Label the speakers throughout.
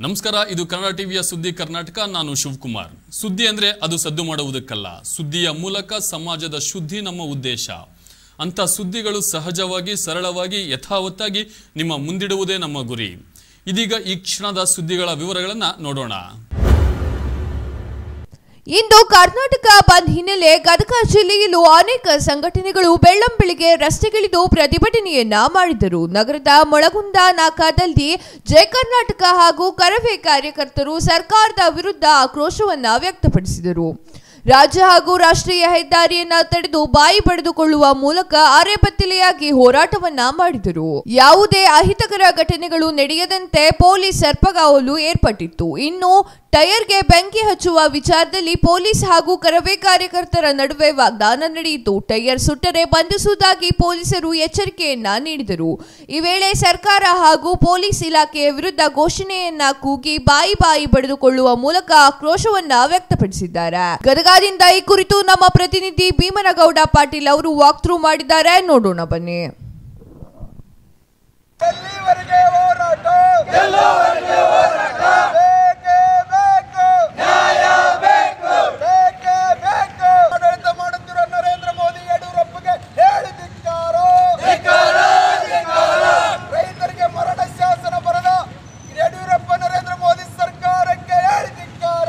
Speaker 1: ನಮಸ್ಕಾರ ಇದು ಕನ್ನಡ ಟಿವಿಯ ಸುದ್ದಿ ಕರ್ನಾಟಕ ನಾನು ಶಿವಕುಮಾರ್ ಸುದ್ದಿ ಅಂದ್ರೆ ಅದು ಸದ್ದು ಮಾಡುವುದಕ್ಕಲ್ಲ ಸುದ್ದಿಯ ಮೂಲಕ ಸಮಾಜದ ಶುದ್ಧಿ ನಮ್ಮ ಉದ್ದೇಶ ಅಂತ ಸುದ್ದಿಗಳು ಸಹಜವಾಗಿ ಸರಳವಾಗಿ ಯಥಾವತ್ತಾಗಿ ನಿಮ್ಮ ಮುಂದಿಡುವುದೇ ನಮ್ಮ ಗುರಿ ಇದೀಗ ಈ ಕ್ಷಣದ ಸುದ್ದಿಗಳ ವಿವರಗಳನ್ನ ನೋಡೋಣ
Speaker 2: ಇಂದು ಕರ್ನಾಟಕ ಬಂದ್ ಹಿನ್ನೆಲೆ ಗದಗ ಜಿಲ್ಲೆಯಲ್ಲೂ ಅನೇಕ ಸಂಘಟನೆಗಳು ಬೆಳ್ಳಂಬೆಳಿಗ್ಗೆ ರಸ್ತೆಗಿಳಿದು ಪ್ರತಿಭಟನೆಯನ್ನ ಮಾಡಿದರು ನಗರದ ಮೊಳಗುಂದ ನಾಕಾದಲ್ಲಿ ಜಯ ಕರ್ನಾಟಕ ಹಾಗೂ ಕರವೇ ಕಾರ್ಯಕರ್ತರು ಸರ್ಕಾರದ ವಿರುದ್ಧ ಆಕ್ರೋಶವನ್ನ ವ್ಯಕ್ತಪಡಿಸಿದರು ರಾಜ್ಯ ಹಾಗೂ ರಾಷ್ಟ್ರೀಯ ಹೆದ್ದಾರಿಯನ್ನ ತಡೆದು ಬಾಯಿ ಬಡಿದುಕೊಳ್ಳುವ ಮೂಲಕ ಅರೆಬತ್ತಿಲೆಯಾಗಿ ಹೋರಾಟವನ್ನ ಮಾಡಿದರು ಯಾವುದೇ ಅಹಿತಕರ ಘಟನೆಗಳು ನಡೆಯದಂತೆ ಪೊಲೀಸ್ ಸರ್ಪಗಾವಲು ಏರ್ಪಟ್ಟಿತ್ತು ಇನ್ನು ಟೈರ್ಗೆ ಬೆಂಕಿ ಹಚ್ಚುವ ವಿಚಾರದಲ್ಲಿ ಪೊಲೀಸ್ ಹಾಗೂ ಕರವೇ ಕಾರ್ಯಕರ್ತರ ನಡುವೆ ವಾಗ್ದಾನ ನಡೆಯಿತು ಟೈರ್ ಸುಟ್ಟರೆ ಬಂಧಿಸುವುದಾಗಿ ಪೊಲೀಸರು ಎಚ್ಚರಿಕೆಯನ್ನ ನೀಡಿದರು ಈ ವೇಳೆ ಸರ್ಕಾರ ಹಾಗೂ ಪೊಲೀಸ್ ಇಲಾಖೆಯ ವಿರುದ್ಧ ಘೋಷಣೆಯನ್ನ ಕೂಗಿ ಬಾಯಿ ಬಾಯಿ ಬಡಿದುಕೊಳ್ಳುವ ಮೂಲಕ ಆಕ್ರೋಶವನ್ನ ವ್ಯಕ್ತಪಡಿಸಿದ್ದಾರೆ ಗದಗಾದಿಂದ ಈ ಕುರಿತು ನಮ್ಮ ಪ್ರತಿನಿಧಿ ಭೀಮನಗೌಡ ಪಾಟೀಲ್ ಅವರು ವಾಕ್ ಥ್ರೂ ಮಾಡಿದ್ದಾರೆ ನೋಡೋಣ ಬನ್ನಿ
Speaker 3: ಎಲ್ಲಿವರೆಗೆ ಹೋರಾಟ ಎಲ್ಲವರೆಗೆ ಹೋರಾಟ ಬೇಕೇ ಬೇಕು ನ್ಯಾಯ ಬೇಕು ಬೇಕೇ ಬೇಕು ಆಡಳಿತ ಮಾಡುತ್ತಿರುವ ನರೇಂದ್ರ ಮೋದಿ ಯಡಿಯೂರಪ್ಪಗೆ ಹೇಳಿ ಧಿಕ್ಕಾರ ರೈತರಿಗೆ ಮರಣ ಶಾಸನ ಬರದ ಯಡಿಯೂರಪ್ಪ ನರೇಂದ್ರ ಮೋದಿ ಸರ್ಕಾರಕ್ಕೆ ಹೇಳಿ ಧಿಕ್ಕಾರ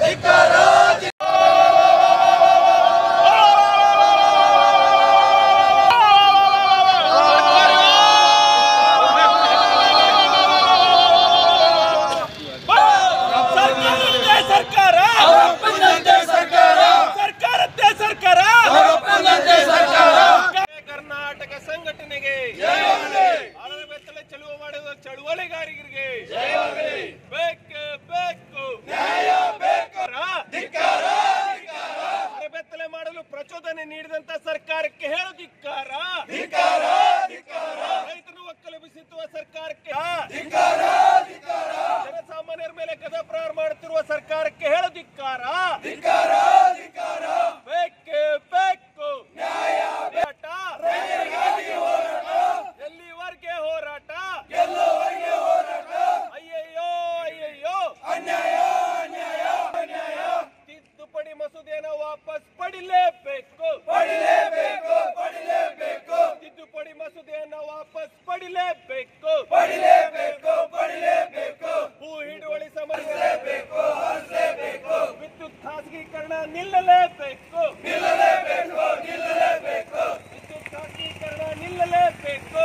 Speaker 4: ಸರ್ಕಾರದ್ದೇ ಸರ್ಕಾರ ಸರ್ಕಾರ ಸರ್ಕಾರ ಕರ್ನಾಟಕ ಸಂಘಟನೆಗೆ ಆಳದ ಬೆತ್ತಲೆ ಚಳುವ ಮಾಡುವ ಚಳುವಳಿಗಾರರಿಗೆ ಬೇಕು ಬೇಕು ನ್ಯಾಯ ಬೇಕು ಬೆತ್ತಲೆ ಮಾಡಲು ಪ್ರಚೋದನೆ ನೀಡಿದಂತ ಸರ್ಕಾರಕ್ಕೆ ಹೇಳು ಧಿಕ್ಕಾರ ರೈತರು ಒಕ್ಕಲೆಬ್ಬಿಸುವ ಸರ್ಕಾರಕ್ಕೆ ಜನಸಾಮಾನ್ಯರ ಮೇಲೆ ಗದ ಪ್ರಹಾರ ಮಾಡುತ್ತಿರುವ ಸರ್ಕಾರಕ್ಕೆ ಹೇಳು ಧಿಕ್ಕಾರ ಬೇಕೇ ಬೇಕು ಹೋರಾಟ ಎಲ್ಲಿವರೆಗೆ ಹೋರಾಟ ಅಯ್ಯಯ್ಯೋ ಅಯ್ಯಯ್ಯೋ ತಿದ್ದುಪಡಿ ಮಸೂದೆಯನ್ನು ವಾಪಸ್ ಪಡಿಲೇಬೇಕು ಪಡಿಲೇಬೇಕು ಪಡಿಲೇಬೇಕು ತಿದ್ದುಪಡಿ ಮಸೂದೆಯನ್ನು ವಾಪಸ್ ಪಡಿಲೇಬೇಕು ಪಡಿಲೇಬೇಕು ಪಡಿಲೇಬೇಕು ಭೂ ಹಿಡುವಳಿ ಸಮಸ್ಯೆಬೇಕು ವಿದ್ಯುತ್ ಖಾಸಗೀಕರಣ ನಿಲ್ಲಲೇಬೇಕು ನಿಲ್ಲಲೇಬೇಕು ನಿಲ್ಲಲೇಬೇಕು ವಿದ್ಯುತ್ ಖಾಸಗೀಕರಣ ನಿಲ್ಲಲೇಬೇಕು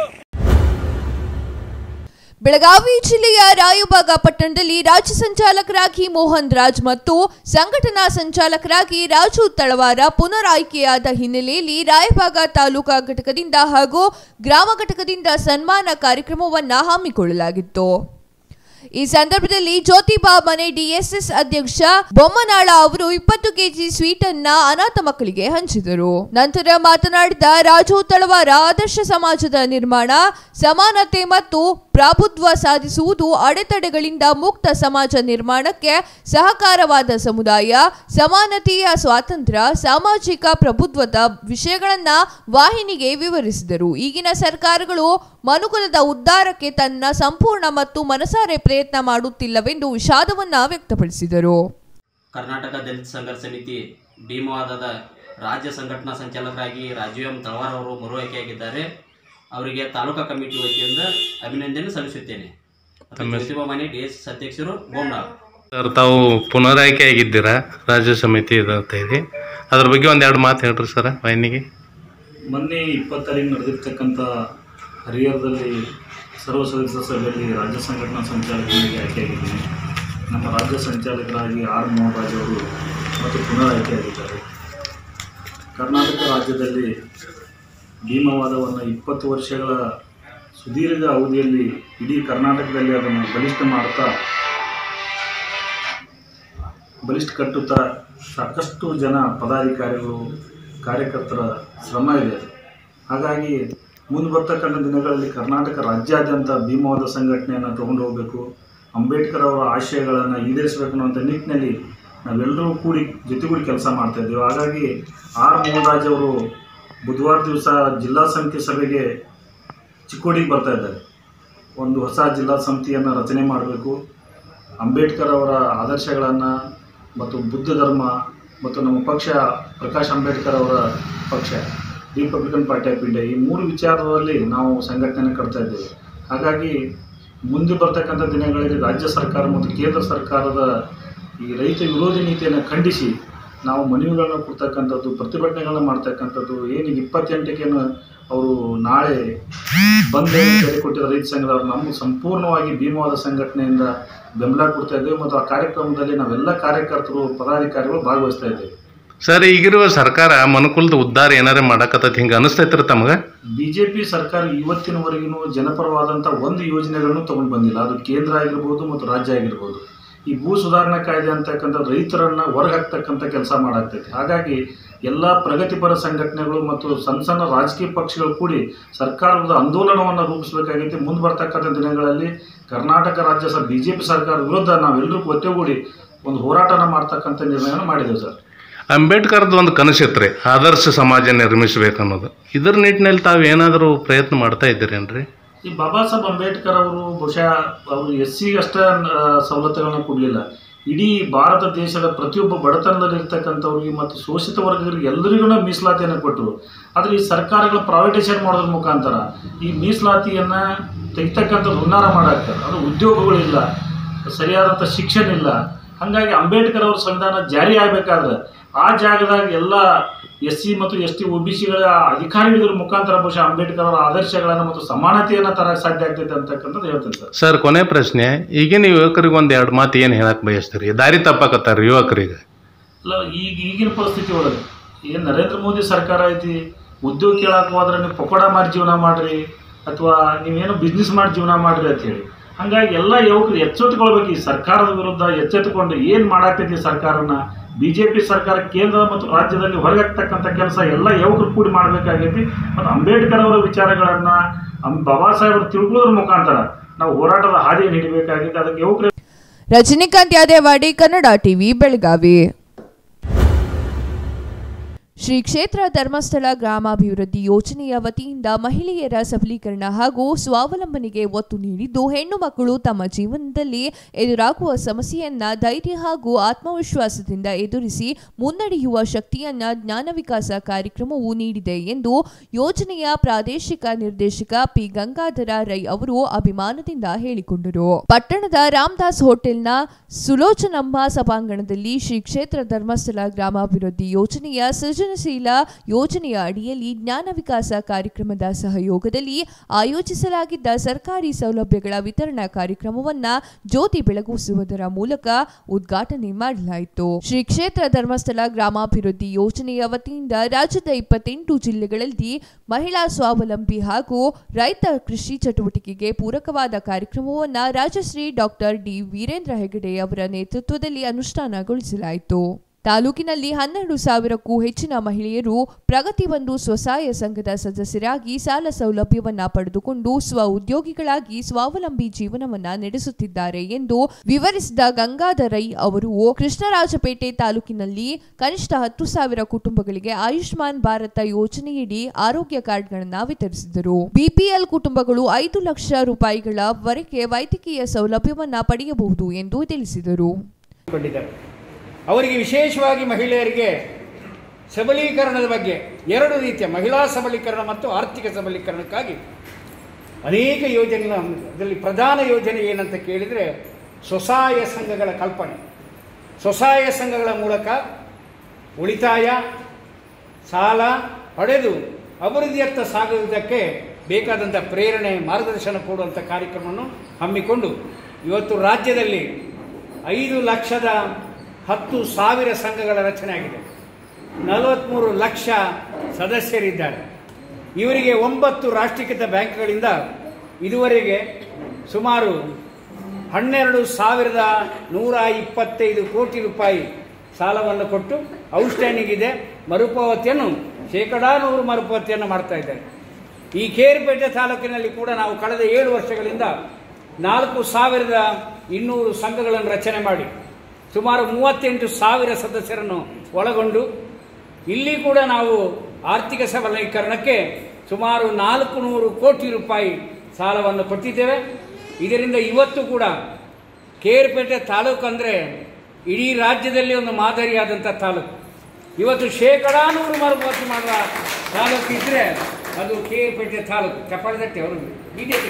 Speaker 2: ಬೆಳಗಾವಿ ಜಿಲ್ಲೆಯ ರಾಯಬಾಗ ಪಟ್ಟಣದಲ್ಲಿ ರಾಜ್ಯ ಸಂಚಾಲಕರಾಗಿ ಮೋಹನ್ ರಾಜ್ ಮತ್ತು ಸಂಘಟನಾ ಸಂಚಾಲಕರಾಗಿ ರಾಜು ತಳವಾರ ಪುನರಾಯ್ಕೆಯಾದ ಹಿನ್ನೆಲೆಯಲ್ಲಿ ರಾಯಬಾಗ ತಾಲೂಕಾ ಘಟಕದಿಂದ ಹಾಗೂ ಗ್ರಾಮ ಘಟಕದಿಂದ ಸನ್ಮಾನ ಕಾರ್ಯಕ್ರಮವನ್ನು ಹಮ್ಮಿಕೊಳ್ಳಲಾಗಿತ್ತು ಈ ಸಂದರ್ಭದಲ್ಲಿ ಜ್ಯೋತಿಬಾ ಮನೆ ಡಿಎಸ್ಎಸ್ ಅಧ್ಯಕ್ಷ ಬೊಮ್ಮನಾಳ ಅವರು ಇಪ್ಪತ್ತು ಕೆಜಿ ಸ್ವೀಟ್ ಅನ್ನ ಅನಾಥ ಮಕ್ಕಳಿಗೆ ಹಂಚಿದರು ನಂತರ ಮಾತನಾಡಿದ ರಾಜು ತಳವಾರ ಆದರ್ಶ ಸಮಾಜದ ನಿರ್ಮಾಣ ಸಮಾನತೆ ಮತ್ತು ಪ್ರಾಭುತ್ವ ಸಾಧಿಸುವುದು ಅಡೆತಡೆಗಳಿಂದ ಮುಕ್ತ ಸಮಾಜ ನಿರ್ಮಾಣಕ್ಕೆ ಸಹಕಾರವಾದ ಸಮುದಾಯ ಸಮಾನತೆಯ ಸ್ವಾತಂತ್ರ್ಯ ಸಾಮಾಜಿಕ ಪ್ರಭುತ್ವದ ವಿಷಯಗಳನ್ನ ವಾಹಿನಿಗೆ ವಿವರಿಸಿದರು ಈಗಿನ ಸರ್ಕಾರಗಳು ಮನುಕುಲದ ಉದ್ಧಾರಕ್ಕೆ ತನ್ನ ಸಂಪೂರ್ಣ ಮತ್ತು ಮನಸಾರೆ ಪ್ರಯತ್ನ ಮಾಡುತ್ತಿಲ್ಲವೆಂದು ವಿಷಾದವನ್ನ ವ್ಯಕ್ತಪಡಿಸಿದರು
Speaker 5: ಕರ್ನಾಟಕ ದಲಿತ ಸಂಘರ್ಷ ಸಮಿತಿ ಭೀಮವಾದದ ರಾಜ್ಯ ಸಂಘಟನಾ ಸಂಚಾಲಕರಾಗಿ ರಾಜೀವ್ ಎಂ ತಳವಾರ್ ಅವರು ಮರು ಆಯ್ಕೆಯಾಗಿದ್ದಾರೆ ಅವರಿಗೆ ತಾಲೂಕಾ ಕಮಿಟಿ ವತಿಯಿಂದ ಅಭಿನಂದನೆ ಸಲ್ಲಿಸುತ್ತೇನೆ ಮತ್ತು ಜ್ಯೋತಿಬಾ ಮನೆ ಡಿ ಎಸ್ ಅಧ್ಯಕ್ಷರು ಗೋಮ್ನಾಳ್
Speaker 6: ಸರ್ ತಾವು ಪುನರಾಯ್ಕೆ ಆಗಿದ್ದೀರಾ ರಾಜ್ಯ ಸಮಿತಿ ಇದು ಅಂತ ಹೇಳಿ ಅದ್ರ ಬಗ್ಗೆ ಒಂದೆರಡು ಮಾತು ಹೇಳ್ರಿ ಸರ್ ವಾಹಿನಿಗೆ
Speaker 7: ಮೊನ್ನೆ ಇಪ್ಪತ್ತರಲ್ಲಿ ನಡೆದಿರ್ತಕ್ಕಂಥ ಹರಿಹರದಲ್ಲಿ ಸರ್ವ ಸದಸ್ಯ ಸಭೆಯಲ್ಲಿ ರಾಜ್ಯ ಸಂಘಟನಾ ಸಂಚಾಲಕನಾಗಿ ಆಯ್ಕೆಯಾಗಿದ್ದೀನಿ ನಮ್ಮ ರಾಜ್ಯ ಸಂಚಾಲಕರಾಗಿ ಆರ್ ಮೋಹನ್ ರಾಜ್ ಅವರು ಮತ್ತು ಪುನರ್ ಆಯ್ಕೆಯಾಗಿದ್ದಾರೆ ಕರ್ನಾಟಕ ರಾಜ್ಯದಲ್ಲಿ ಭೀಮವಾದವನ್ನು ಇಪ್ಪತ್ತು ವರ್ಷಗಳ ಸುದೀರ್ಘ ಅವಧಿಯಲ್ಲಿ ಇಡೀ ಕರ್ನಾಟಕದಲ್ಲಿ ಅದನ್ನು ಬಲಿಷ್ಠ ಮಾಡ್ತಾ ಬಲಿಷ್ಠ ಕಟ್ಟುತ್ತಾ ಸಾಕಷ್ಟು ಜನ ಪದಾಧಿಕಾರಿಗಳು ಕಾರ್ಯಕರ್ತರ ಶ್ರಮ ಇದೆ ಹಾಗಾಗಿ ಮುಂದೆ ಬರ್ತಕ್ಕಂಥ ದಿನಗಳಲ್ಲಿ ಕರ್ನಾಟಕ ರಾಜ್ಯಾದ್ಯಂತ ಭೀಮವಾದ ಸಂಘಟನೆಯನ್ನು ತಗೊಂಡು ಹೋಗಬೇಕು ಅಂಬೇಡ್ಕರ್ ಅವರ ಆಶಯಗಳನ್ನು ಈಡೇರಿಸಬೇಕು ಅನ್ನುವಂಥ ನಿಟ್ಟಿನಲ್ಲಿ ನಾವೆಲ್ಲರೂ ಕೂಡಿ ಜೊತೆಗೂಡಿ ಕೆಲಸ ಮಾಡ್ತಾ ಇದ್ದೀವಿ ಹಾಗಾಗಿ ಆರ್ ಮೋಹನ್ ರಾಜ್ ಅವರು ಬುಧವಾರ ದಿವಸ ಜಿಲ್ಲಾ ಸಮಿತಿ ಸಭೆಗೆ ಚಿಕ್ಕೋಡಿಗೆ ಬರ್ತಾ ಇದ್ದಾರೆ ಒಂದು ಹೊಸ ಜಿಲ್ಲಾ ಸಮಿತಿಯನ್ನು ರಚನೆ ಮಾಡಬೇಕು ಅಂಬೇಡ್ಕರ್ ಅವರ ಆದರ್ಶಗಳನ್ನು ಮತ್ತು ಬುದ್ಧ ಧರ್ಮ ಮತ್ತು ನಮ್ಮ ಪಕ್ಷ ಪ್ರಕಾಶ್ ಅಂಬೇಡ್ಕರ್ ಅವರ ಪಕ್ಷ ರಿಪಬ್ಲಿಕನ್ ಪಾರ್ಟಿ ಆಫ್ ಇಂಡಿಯಾ ಈ ಮೂರು ವಿಚಾರದಲ್ಲಿ ನಾವು ಸಂಘಟನೆ ಕಟ್ತಾ ಇದ್ದೇವೆ ಹಾಗಾಗಿ ಮುಂದೆ ಬರ್ತಕ್ಕಂಥ ದಿನಗಳಲ್ಲಿ ರಾಜ್ಯ ಸರ್ಕಾರ ಮತ್ತು ಕೇಂದ್ರ ಸರ್ಕಾರದ ಈ ರೈತ ವಿರೋಧಿ ನೀತಿಯನ್ನು ಖಂಡಿಸಿ ನಾವು ಮನವಿಗಳನ್ನ ಕೊಡ್ತಕ್ಕಂಥದ್ದು ಪ್ರತಿಭಟನೆಗಳನ್ನ ಮಾಡ್ತಕ್ಕಂಥದ್ದು ಏನು ಇಪ್ಪತ್ತೆಂಟಕ್ಕೇನು ಅವರು ನಾಳೆ ಬಂದ್ ಕರೆ ಕೊಟ್ಟಿರೋ ರೈತ ಸಂಘದವರು ನಮಗೆ ಸಂಪೂರ್ಣವಾಗಿ ಭೀಮವಾದ ಸಂಘಟನೆಯಿಂದ ಬೆಂಬಲ ಕೊಡ್ತಾ ಇದ್ದೇವೆ ಮತ್ತು ಆ ಕಾರ್ಯಕ್ರಮದಲ್ಲಿ ನಾವೆಲ್ಲ ಕಾರ್ಯಕರ್ತರು ಪದಾಧಿಕಾರಿಗಳು ಭಾಗವಹಿಸ್ತಾ ಇದ್ದೇವೆ
Speaker 6: ಸರ್ ಈಗಿರುವ ಸರ್ಕಾರ ಮನುಕುಲದ ಉದ್ಧಾರ ಏನಾರೇ ಮಾಡಕತ್ತೈತಿ ಹಿಂಗೆ ಅನಿಸ್ತೈತ್ರಿ ತಮಗೆ
Speaker 7: ಬಿಜೆಪಿ ಸರ್ಕಾರ ಇವತ್ತಿನವರೆಗೂ ಜನಪರವಾದಂಥ ಒಂದು ಯೋಜನೆಗಳನ್ನು ತಗೊಂಡು ಬಂದಿಲ್ಲ ಅದು ಕೇಂದ್ರ ಆಗಿರ್ಬೋದು ಮತ್ತು ರಾಜ್ಯ ಆಗಿರ್ಬೋದು ಈ ಭೂ ಸುಧಾರಣಾ ಕಾಯ್ದೆ ಅಂತಕ್ಕಂಥ ರೈತರನ್ನ ಹೊರಗೆ ಹಾಕ್ತಕ್ಕಂಥ ಕೆಲಸ ಮಾಡಾಗ್ತೈತಿ ಹಾಗಾಗಿ ಎಲ್ಲ ಪ್ರಗತಿಪರ ಸಂಘಟನೆಗಳು ಮತ್ತು ಸಣ್ಣ ಸಣ್ಣ ರಾಜಕೀಯ ಪಕ್ಷಗಳು ಕೂಡಿ ಸರ್ಕಾರದ ಆಂದೋಲನವನ್ನು ರೂಪಿಸಬೇಕಾಗೈತಿ ಮುಂದೆ ಬರ್ತಕ್ಕಂಥ ದಿನಗಳಲ್ಲಿ ಕರ್ನಾಟಕ ರಾಜ್ಯ ಸರ್ ಬಿ ಜೆ ಪಿ ಸರ್ಕಾರ ವಿರುದ್ಧ ನಾವೆಲ್ಲರೂ ಒತ್ತೆಗೂಡಿ ಒಂದು ಹೋರಾಟನ ಮಾಡ್ತಕ್ಕಂಥ ನಿರ್ಣಯನ ಮಾಡಿದ್ದೇವೆ ಸರ್
Speaker 6: ಅಂಬೇಡ್ಕರ್ದು ಒಂದು ಕನಸಿತ್ರಿ ಆದರ್ಶ ಸಮಾಜ ನಿರ್ಮಿಸ್ಬೇಕನ್ನೋದು ಇದ್ರ ನಿಟ್ಟಿನಲ್ಲಿ ತಾವು ಏನಾದರೂ ಪ್ರಯತ್ನ ಮಾಡ್ತಾ ಇದ್ದೀರೇನ್ರಿ
Speaker 7: ಈ ಬಾಬಾ ಸಾಹೇಬ್ ಅಂಬೇಡ್ಕರ್ ಅವರು ಬಹುಶಃ ಅವರು ಎಸ್ ಸಿಗಷ್ಟೇ ಸವಲತ್ತುಗಳನ್ನ ಕೊಡಲಿಲ್ಲ ಇಡೀ ಭಾರತ ದೇಶದ ಪ್ರತಿಯೊಬ್ಬ ಬಡತನದಲ್ಲಿರ್ತಕ್ಕಂಥವ್ರಿಗೆ ಮತ್ತು ಶೋಷಿತ ವರ್ಗಗಳಿಗೆ ಎಲ್ಲರಿಗೂ ಮೀಸಲಾತಿಯನ್ನು ಕೊಟ್ಟರು ಆದರೆ ಈ ಸರ್ಕಾರಗಳು ಪ್ರೈವೇಟೈಸೇಷನ್ ಮಾಡೋದ್ರ ಮುಖಾಂತರ ಈ ಮೀಸಲಾತಿಯನ್ನು ತೆಗಿತಕ್ಕಂಥದ್ದು ಹುನ್ನಾರ ಮಾಡಾಕ್ತಾರೆ ಅದು ಉದ್ಯೋಗಗಳಿಲ್ಲ ಸರಿಯಾದಂಥ ಶಿಕ್ಷಣ ಇಲ್ಲ ಹಾಗಾಗಿ ಅಂಬೇಡ್ಕರ್ ಅವ್ರ ಸಂವಿಧಾನ ಜಾರಿ ಆಗಬೇಕಾದ್ರೆ ಆ ಜಾಗದಾಗ ಎಲ್ಲ ಎಸ್ ಸಿ ಮತ್ತು ಎಸ್ ಟಿ ಒ ಬಿ ಸಿಗಳ ಅಧಿಕಾರಿಗಳ ಮುಖಾಂತರ ಬಹುಶಃ ಅಂಬೇಡ್ಕರ್ ಅವರ ಆದರ್ಶಗಳನ್ನು ಮತ್ತು ಸಮಾನತೆಯನ್ನು ತರಕ್ಕೆ ಸಾಧ್ಯ ಆಗ್ತೈತೆ ಅಂತಕ್ಕಂಥದ್ದು ಹೇಳ್ತೇನೆ ಸರ್
Speaker 6: ಸರ್ ಕೊನೆ ಪ್ರಶ್ನೆ ಈಗಿನ ಯುವಕರಿಗೆ ಒಂದು ಎರಡು ಮಾತು ಏನು ಹೇಳಕ್ ಬಯಸ್ತೀರಿ ದಾರಿ ತಪ್ಪಾಕತ್ತಾರ ಯುವಕರಿಗೆ
Speaker 7: ಅಲ್ಲ ಈಗ ಈಗಿನ ಪರಿಸ್ಥಿತಿ ಒಳಗೆ ಏನು ನರೇಂದ್ರ ಮೋದಿ ಸರ್ಕಾರ ಐತಿ ಉದ್ಯೋಗ ಕೇಳಕ್ಕೆ ಹೋದ್ರೆ ನೀವು ಪಕೋಡ ಮಾಡಿ ಜೀವನ ಮಾಡ್ರಿ ಅಥವಾ ನೀವೇನೋ ಬಿಸ್ನೆಸ್ ಮಾಡಿ ಜೀವನ ಮಾಡ್ರಿ ಅಂತ ಹೇಳಿ ಹಂಗಾಗಿ ಎಲ್ಲ ಯುವಕರು ಎಚ್ಚೆತ್ತುಕೊಳ್ಬೇಕು ಈ ಸರ್ಕಾರದ ವಿರುದ್ಧ ಎಚ್ಚೆತ್ತುಕೊಂಡು ಏನು ಮಾಡಾಕೈತಿ ಸರ್ಕಾರನ ಬಿ ಜೆ ಪಿ ಸರ್ಕಾರ ಕೇಂದ್ರ ಮತ್ತು ರಾಜ್ಯದಲ್ಲಿ ಹೊರಗಾಗ್ತಕ್ಕಂಥ ಕೆಲಸ ಎಲ್ಲ ಯುವಕರು ಕೂಡಿ ಮಾಡಬೇಕಾಗೈತಿ ಮತ್ತು ಅಂಬೇಡ್ಕರ್ ಅವರ ವಿಚಾರಗಳನ್ನು ಅಂ ಬಾಬಾ ಸಾಹೇಬರು ತಿಳ್ಕೊಳ್ಳೋದ್ರ ಮುಖಾಂತರ ನಾವು ಹೋರಾಟದ ಹಾದಿಯನ್ನು ಹಿಡಿಬೇಕಾಗಿದೆ ಅದಕ್ಕೆ ಯುವಕರು
Speaker 2: ರಜನಿಕಾಂತ್ ಯಾದೇವಾಡಿ ಕನ್ನಡ ಟಿವಿ ಬೆಳಗಾವಿ ಶ್ರೀ ಕ್ಷೇತ್ರ ಧರ್ಮಸ್ಥಳ ಗ್ರಾಮಾಭಿವೃದ್ಧಿ ಯೋಜನೆಯ ವತಿಯಿಂದ ಮಹಿಳೆಯರ ಸಬಲೀಕರಣ ಹಾಗೂ ಸ್ವಾವಲಂಬನೆಗೆ ಒತ್ತು ನೀಡಿದ್ದು ಹೆಣ್ಣು ಮಕ್ಕಳು ತಮ್ಮ ಜೀವನದಲ್ಲಿ ಎದುರಾಗುವ ಸಮಸ್ಯೆಯನ್ನ ಧೈರ್ಯ ಹಾಗೂ ಆತ್ಮವಿಶ್ವಾಸದಿಂದ ಎದುರಿಸಿ ಮುನ್ನಡೆಯುವ ಶಕ್ತಿಯನ್ನ ಜ್ಞಾನ ವಿಕಾಸ ಕಾರ್ಯಕ್ರಮವು ನೀಡಿದೆ ಎಂದು ಯೋಜನೆಯ ಪ್ರಾದೇಶಿಕ ನಿರ್ದೇಶಕ ಪಿ ಗಂಗಾಧರ ರೈ ಅವರು ಅಭಿಮಾನದಿಂದ ಹೇಳಿಕೊಂಡರು ಪಟ್ಟಣದ ರಾಮದಾಸ್ ಹೋಟೆಲ್ನ ಸುಲೋಚನಮ್ಮ ಸಭಾಂಗಣದಲ್ಲಿ ಶ್ರೀ ಕ್ಷೇತ್ರ ಧರ್ಮಸ್ಥಳ ಗ್ರಾಮಾಭಿವೃದ್ಧಿ ಯೋಜನೆಯ ಸೃಜನಶೀಲ ಯೋಜನೆಯ ಅಡಿಯಲ್ಲಿ ಜ್ಞಾನ ವಿಕಾಸ ಕಾರ್ಯಕ್ರಮದ ಸಹಯೋಗದಲ್ಲಿ ಆಯೋಜಿಸಲಾಗಿದ್ದ ಸರ್ಕಾರಿ ಸೌಲಭ್ಯಗಳ ವಿತರಣಾ ಕಾರ್ಯಕ್ರಮವನ್ನ ಜ್ಯೋತಿ ಬೆಳಗಿಸುವುದರ ಮೂಲಕ ಉದ್ಘಾಟನೆ ಮಾಡಲಾಯಿತು ಶ್ರೀ ಕ್ಷೇತ್ರ ಧರ್ಮಸ್ಥಳ ಗ್ರಾಮಾಭಿವೃದ್ಧಿ ಯೋಜನೆಯ ವತಿಯಿಂದ ರಾಜ್ಯದ ಇಪ್ಪತ್ತೆಂಟು ಜಿಲ್ಲೆಗಳಲ್ಲಿ ಮಹಿಳಾ ಸ್ವಾವಲಂಬಿ ಹಾಗೂ ರೈತ ಕೃಷಿ ಚಟುವಟಿಕೆಗೆ ಪೂರಕವಾದ ಕಾರ್ಯಕ್ರಮವನ್ನ ರಾಜಶ್ರೀ ಡಾಕ್ಟರ್ ಡಿ ವೀರೇಂದ್ರ ಹೆಗಡೆ ಅವರ ನೇತೃತ್ವದಲ್ಲಿ ಅನುಷ್ಠಾನಗೊಳಿಸಲಾಯಿತು ತಾಲೂಕಿನಲ್ಲಿ ಹನ್ನೆರಡು ಸಾವಿರಕ್ಕೂ ಹೆಚ್ಚಿನ ಮಹಿಳೆಯರು ಪ್ರಗತಿ ಒಂದು ಸ್ವಸಹಾಯ ಸಂಘದ ಸದಸ್ಯರಾಗಿ ಸಾಲ ಸೌಲಭ್ಯವನ್ನ ಪಡೆದುಕೊಂಡು ಸ್ವ ಉದ್ಯೋಗಿಗಳಾಗಿ ಸ್ವಾವಲಂಬಿ ಜೀವನವನ್ನ ನಡೆಸುತ್ತಿದ್ದಾರೆ ಎಂದು ವಿವರಿಸಿದ ಗಂಗಾಧರ ರೈ ಅವರು ಕೃಷ್ಣರಾಜಪೇಟೆ ತಾಲೂಕಿನಲ್ಲಿ ಕನಿಷ್ಠ ಹತ್ತು ಸಾವಿರ ಕುಟುಂಬಗಳಿಗೆ ಆಯುಷ್ಮಾನ್ ಭಾರತ ಯೋಜನೆಯಡಿ ಆರೋಗ್ಯ ಕಾರ್ಡ್ಗಳನ್ನು ವಿತರಿಸಿದರು ಬಿಪಿಎಲ್ ಕುಟುಂಬಗಳು ಐದು ಲಕ್ಷ ರೂಪಾಯಿಗಳವರೆಗೆ ವೈದ್ಯಕೀಯ ಸೌಲಭ್ಯವನ್ನ ಪಡೆಯಬಹುದು ಎಂದು ತಿಳಿಸಿದರು
Speaker 8: ಕೊಂಡಿದ್ದಾರೆ ಅವರಿಗೆ ವಿಶೇಷವಾಗಿ ಮಹಿಳೆಯರಿಗೆ ಸಬಲೀಕರಣದ ಬಗ್ಗೆ ಎರಡು ರೀತಿಯ ಮಹಿಳಾ ಸಬಲೀಕರಣ ಮತ್ತು ಆರ್ಥಿಕ ಸಬಲೀಕರಣಕ್ಕಾಗಿ ಅನೇಕ ಯೋಜನೆಗಳ ಅದರಲ್ಲಿ ಪ್ರಧಾನ ಯೋಜನೆ ಏನಂತ ಕೇಳಿದರೆ ಸ್ವಸಹಾಯ ಸಂಘಗಳ ಕಲ್ಪನೆ ಸ್ವಸಹಾಯ ಸಂಘಗಳ ಮೂಲಕ ಉಳಿತಾಯ ಸಾಲ ಪಡೆದು ಅಭಿವೃದ್ಧಿಯತ್ತ ಸಾಗುವುದಕ್ಕೆ ಬೇಕಾದಂಥ ಪ್ರೇರಣೆ ಮಾರ್ಗದರ್ಶನ ಕೊಡುವಂಥ ಕಾರ್ಯಕ್ರಮವನ್ನು ಹಮ್ಮಿಕೊಂಡು ಇವತ್ತು ರಾಜ್ಯದಲ್ಲಿ ಐದು ಲಕ್ಷದ ಹತ್ತು ಸಾವಿರ ಸಂಘಗಳ ರಚನೆ ಆಗಿದೆ ನಲವತ್ತ್ಮೂರು ಲಕ್ಷ ಸದಸ್ಯರಿದ್ದಾರೆ ಇವರಿಗೆ ಒಂಬತ್ತು ರಾಷ್ಟ್ರೀಕೃತ ಬ್ಯಾಂಕ್ಗಳಿಂದ ಇದುವರೆಗೆ ಸುಮಾರು ಹನ್ನೆರಡು ಸಾವಿರದ ನೂರ ಇಪ್ಪತ್ತೈದು ಕೋಟಿ ರೂಪಾಯಿ ಸಾಲವನ್ನು ಕೊಟ್ಟು ಔಟ್ಸ್ಟ್ಯಾಂಡಿಂಗ್ ಇದೆ ಮರುಪಾವತಿಯನ್ನು ಶೇಕಡಾ ನೂರು ಮರುಪಾವತಿಯನ್ನು ಮಾಡ್ತಾ ಇದ್ದಾರೆ ಈ ಕೇರ್ಪೇಟೆ ತಾಲೂಕಿನಲ್ಲಿ ಕೂಡ ನಾವು ಕಳೆದ ಏಳು ವರ್ಷಗಳಿಂದ ನಾಲ್ಕು ಸಾವಿರದ ಇನ್ನೂರು ಸಂಘಗಳನ್ನು ರಚನೆ ಮಾಡಿ ಸುಮಾರು ಮೂವತ್ತೆಂಟು ಸಾವಿರ ಸದಸ್ಯರನ್ನು ಒಳಗೊಂಡು ಇಲ್ಲಿ ಕೂಡ ನಾವು ಆರ್ಥಿಕ ಸಬಲೀಕರಣಕ್ಕೆ ಸುಮಾರು ನಾಲ್ಕು ನೂರು ಕೋಟಿ ರೂಪಾಯಿ ಸಾಲವನ್ನು ಕೊಟ್ಟಿದ್ದೇವೆ ಇದರಿಂದ ಇವತ್ತು ಕೂಡ ಕೇರ್ಪೇಟೆ ತಾಲೂಕು ಅಂದರೆ ಇಡೀ ರಾಜ್ಯದಲ್ಲಿ ಒಂದು ಮಾದರಿಯಾದಂಥ ತಾಲೂಕು ಇವತ್ತು ಶೇಕಡಾನೂರು ಮರುಪಾವತಿ ಮಾಡುವ ತಾಲೂಕು ಇದ್ದರೆ ಅದು ಕೇರ್ಪೇಟೆ ತಾಲೂಕು ಚಪ್ಪಾಳದಟ್ಟಿ ಅವರು ಬಿ ಜೆ ಪಿ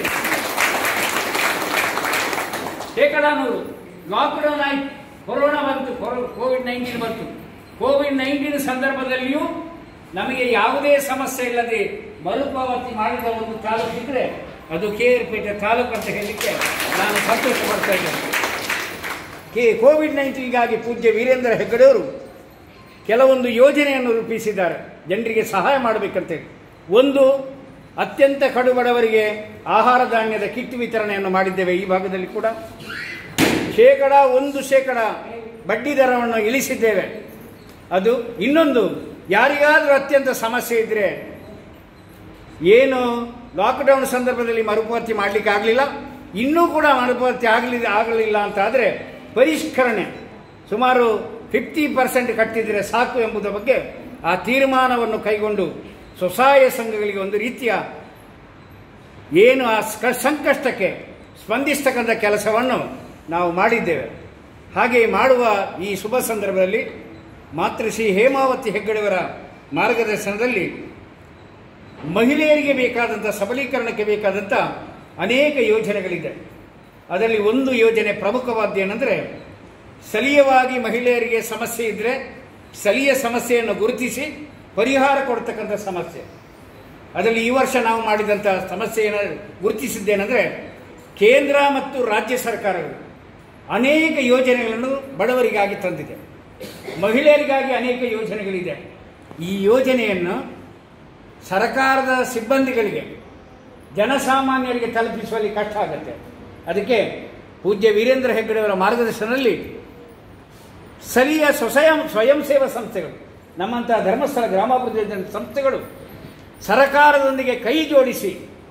Speaker 8: ಶೇಕಡಾನೂರು ಲಾಕ್ಡೌನ್ ಆಯ್ತು ಕೊರೋನಾ ಬಂತು ಕೋವಿಡ್ ನೈನ್ಟೀನ್ ಬಂತು ಕೋವಿಡ್ ನೈನ್ಟೀನ್ ಸಂದರ್ಭದಲ್ಲಿಯೂ ನಮಗೆ ಯಾವುದೇ ಸಮಸ್ಯೆ ಇಲ್ಲದೆ ಮರುಪಾವತಿ ಮಾಡಿದ ಒಂದು ತಾಲೂಕು ಇದ್ರೆ ಅದು ಕೇರ್ಪೇಟೆ ತಾಲೂಕು ಅಂತ ಹೇಳಲಿಕ್ಕೆ ನಾನು ಸಂತೋಷ ಪಡ್ತಾ ಇದ್ದೇನೆ ಕೆ ಕೋವಿಡ್ ನೈನ್ಟೀನ್ಗಾಗಿ ಪೂಜ್ಯ ವೀರೇಂದ್ರ ಹೆಗ್ಗಡೆಯವರು ಕೆಲವೊಂದು ಯೋಜನೆಯನ್ನು ರೂಪಿಸಿದ್ದಾರೆ ಜನರಿಗೆ ಸಹಾಯ ಮಾಡಬೇಕಂತೇಳಿ ಒಂದು ಅತ್ಯಂತ ಕಡುಬಡವರಿಗೆ ಆಹಾರ ಧಾನ್ಯದ ಕಿಟ್ ವಿತರಣೆಯನ್ನು ಮಾಡಿದ್ದೇವೆ ಈ ಭಾಗದಲ್ಲಿ ಕೂಡ ಶೇಕಡ ಒಂದು ಶೇಕಡ ಬಡ್ಡಿ ದರವನ್ನು ಇಳಿಸಿದ್ದೇವೆ ಅದು ಇನ್ನೊಂದು ಯಾರಿಗಾದರೂ ಅತ್ಯಂತ ಸಮಸ್ಯೆ ಇದ್ದರೆ ಏನು ಲಾಕ್ಡೌನ್ ಸಂದರ್ಭದಲ್ಲಿ ಮರುಪಾವತಿ ಮಾಡಲಿಕ್ಕೆ ಆಗಲಿಲ್ಲ ಇನ್ನೂ ಕೂಡ ಮರುಪಾವತಿ ಆಗಲಿ ಆಗಲಿಲ್ಲ ಅಂತ ಆದರೆ ಪರಿಷ್ಕರಣೆ ಸುಮಾರು ಫಿಫ್ಟಿ ಪರ್ಸೆಂಟ್ ಕಟ್ಟಿದರೆ ಸಾಕು ಎಂಬುದರ ಬಗ್ಗೆ ಆ ತೀರ್ಮಾನವನ್ನು ಕೈಗೊಂಡು ಸ್ವಸಹಾಯ ಸಂಘಗಳಿಗೆ ಒಂದು ರೀತಿಯ ಏನು ಆ ಸ್ಕ- ಸಂಕಷ್ಟಕ್ಕೆ ಸ್ಪಂದಿಸ್ತಕ್ಕಂಥ ಕೆಲಸವನ್ನು ನಾವು ಮಾಡಿದ್ದೇವೆ ಹಾಗೆ ಮಾಡುವ ಈ ಶುಭ ಸಂದರ್ಭದಲ್ಲಿ ಮಾತೃಶ್ರೀ ಹೇಮಾವತಿ ಹೆಗ್ಗಡೆಯವರ ಮಾರ್ಗದರ್ಶನದಲ್ಲಿ ಮಹಿಳೆಯರಿಗೆ ಬೇಕಾದಂಥ ಸಬಲೀಕರಣಕ್ಕೆ ಬೇಕಾದಂಥ ಅನೇಕ ಯೋಜನೆಗಳಿದೆ ಅದರಲ್ಲಿ ಒಂದು ಯೋಜನೆ ಪ್ರಮುಖವಾದ್ದು ಏನಂದರೆ ಸ್ಥಳೀಯವಾಗಿ ಮಹಿಳೆಯರಿಗೆ ಸಮಸ್ಯೆ ಇದ್ದರೆ ಸ್ಥಳೀಯ ಸಮಸ್ಯೆಯನ್ನು ಗುರುತಿಸಿ ಪರಿಹಾರ ಕೊಡ್ತಕ್ಕಂಥ ಸಮಸ್ಯೆ ಅದರಲ್ಲಿ ಈ ವರ್ಷ ನಾವು ಮಾಡಿದಂಥ ಸಮಸ್ಯೆಯನ್ನು ಗುರುತಿಸಿದ್ದೇನೆಂದರೆ ಕೇಂದ್ರ ಮತ್ತು ರಾಜ್ಯ ಸರ್ಕಾರಗಳು ಅನೇಕ ಯೋಜನೆಗಳನ್ನು ಬಡವರಿಗಾಗಿ ತಂದಿದೆ ಮಹಿಳೆಯರಿಗಾಗಿ ಅನೇಕ ಯೋಜನೆಗಳಿದೆ ಈ ಯೋಜನೆಯನ್ನು ಸರ್ಕಾರದ ಸಿಬ್ಬಂದಿಗಳಿಗೆ ಜನಸಾಮಾನ್ಯರಿಗೆ ತಲುಪಿಸುವಲ್ಲಿ ಕಷ್ಟ ಆಗುತ್ತೆ ಅದಕ್ಕೆ ಪೂಜ್ಯ ವೀರೇಂದ್ರ ಹೆಗ್ಗಡೆಯವರ ಮಾರ್ಗದರ್ಶನದಲ್ಲಿ ಸ್ಥಳೀಯ ಸ್ವಯಂ ಸ್ವಯಂ ಸೇವಾ ಸಂಸ್ಥೆಗಳು ನಮ್ಮಂತಹ ಧರ್ಮಸ್ಥಳ ಗ್ರಾಮಾಭಿವೃದ್ಧಿ ಯೋಜನೆ ಸಂಸ್ಥೆಗಳು ಸರಕಾರದೊಂದಿಗೆ ಕೈ ಜೋಡಿಸಿ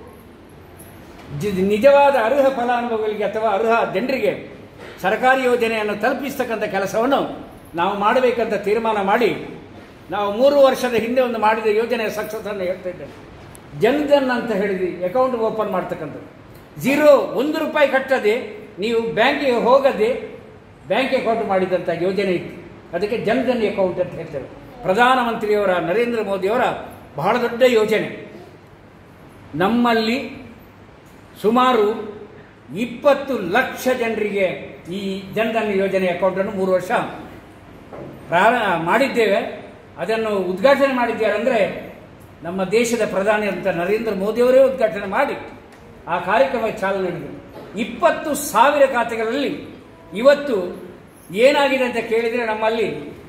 Speaker 8: ಜಿ- ನಿಜವಾದ ಅರ್ಹ ಫಲಾನುಭವಿಗಳಿಗೆ ಅಥವಾ ಅರ್ಹ ಜನರಿಗೆ ಸರ್ಕಾರಿ ಯೋಜನೆಯನ್ನು ತಲುಪಿಸ್ತಕ್ಕಂಥ ಕೆಲಸವನ್ನು ನಾವು ಮಾಡಬೇಕಂತ ತೀರ್ಮಾನ ಮಾಡಿ ನಾವು ಮೂರು ವರ್ಷದ ಹಿಂದೆ ಒಂದು ಮಾಡಿದ ಯೋಜನೆಯ ಸಕ್ಸಸ್ ಅನ್ನು ಹೇಳ್ತಾ ಇದ್ದೇನೆ ಜನ್ಧನ್ ಅಂತ ಹೇಳಿದ್ವಿ ಅಕೌಂಟ್ ಓಪನ್ ಮಾಡ್ತಕ್ಕಂಥದ್ದು ಜೀರೋ ಒಂದು ರೂಪಾಯಿ ಕಟ್ಟದೆ ನೀವು ಬ್ಯಾಂಕಿಗೆ ಹೋಗದೆ ಬ್ಯಾಂಕ್ ಅಕೌಂಟ್ ಮಾಡಿದಂಥ ಯೋಜನೆ ಇತ್ತು ಅದಕ್ಕೆ ಜನ್ಧನ್ ಅಕೌಂಟ್ ಅಂತ ಹೇಳ್ತಾರೆ ಪ್ರಧಾನಮಂತ್ರಿಯವರ ನರೇಂದ್ರ ಮೋದಿಯವರ ಬಹಳ ದೊಡ್ಡ ಯೋಜನೆ ನಮ್ಮಲ್ಲಿ ಸುಮಾರು ಇಪ್ಪತ್ತು ಲಕ್ಷ ಜನರಿಗೆ ಈ ಜನ್ಧನ್ ಯೋಜನೆ ಅಕೌಂಟನ್ನು ಮೂರು ವರ್ಷ ಪ್ರಾರ ಮಾಡಿದ್ದೇವೆ ಅದನ್ನು ಉದ್ಘಾಟನೆ ಮಾಡಿದ್ದಾರೆ ಅಂದರೆ ನಮ್ಮ ದೇಶದ ಪ್ರಧಾನಿ ಅಂತ ನರೇಂದ್ರ ಮೋದಿಯವರೇ ಉದ್ಘಾಟನೆ ಮಾಡಿ ಆ ಕಾರ್ಯಕ್ರಮ ಚಾಲನೆ ನೀಡಿದರು ಇಪ್ಪತ್ತು ಸಾವಿರ ಖಾತೆಗಳಲ್ಲಿ ಇವತ್ತು ಏನಾಗಿದೆ ಅಂತ ಕೇಳಿದರೆ ನಮ್ಮಲ್ಲಿ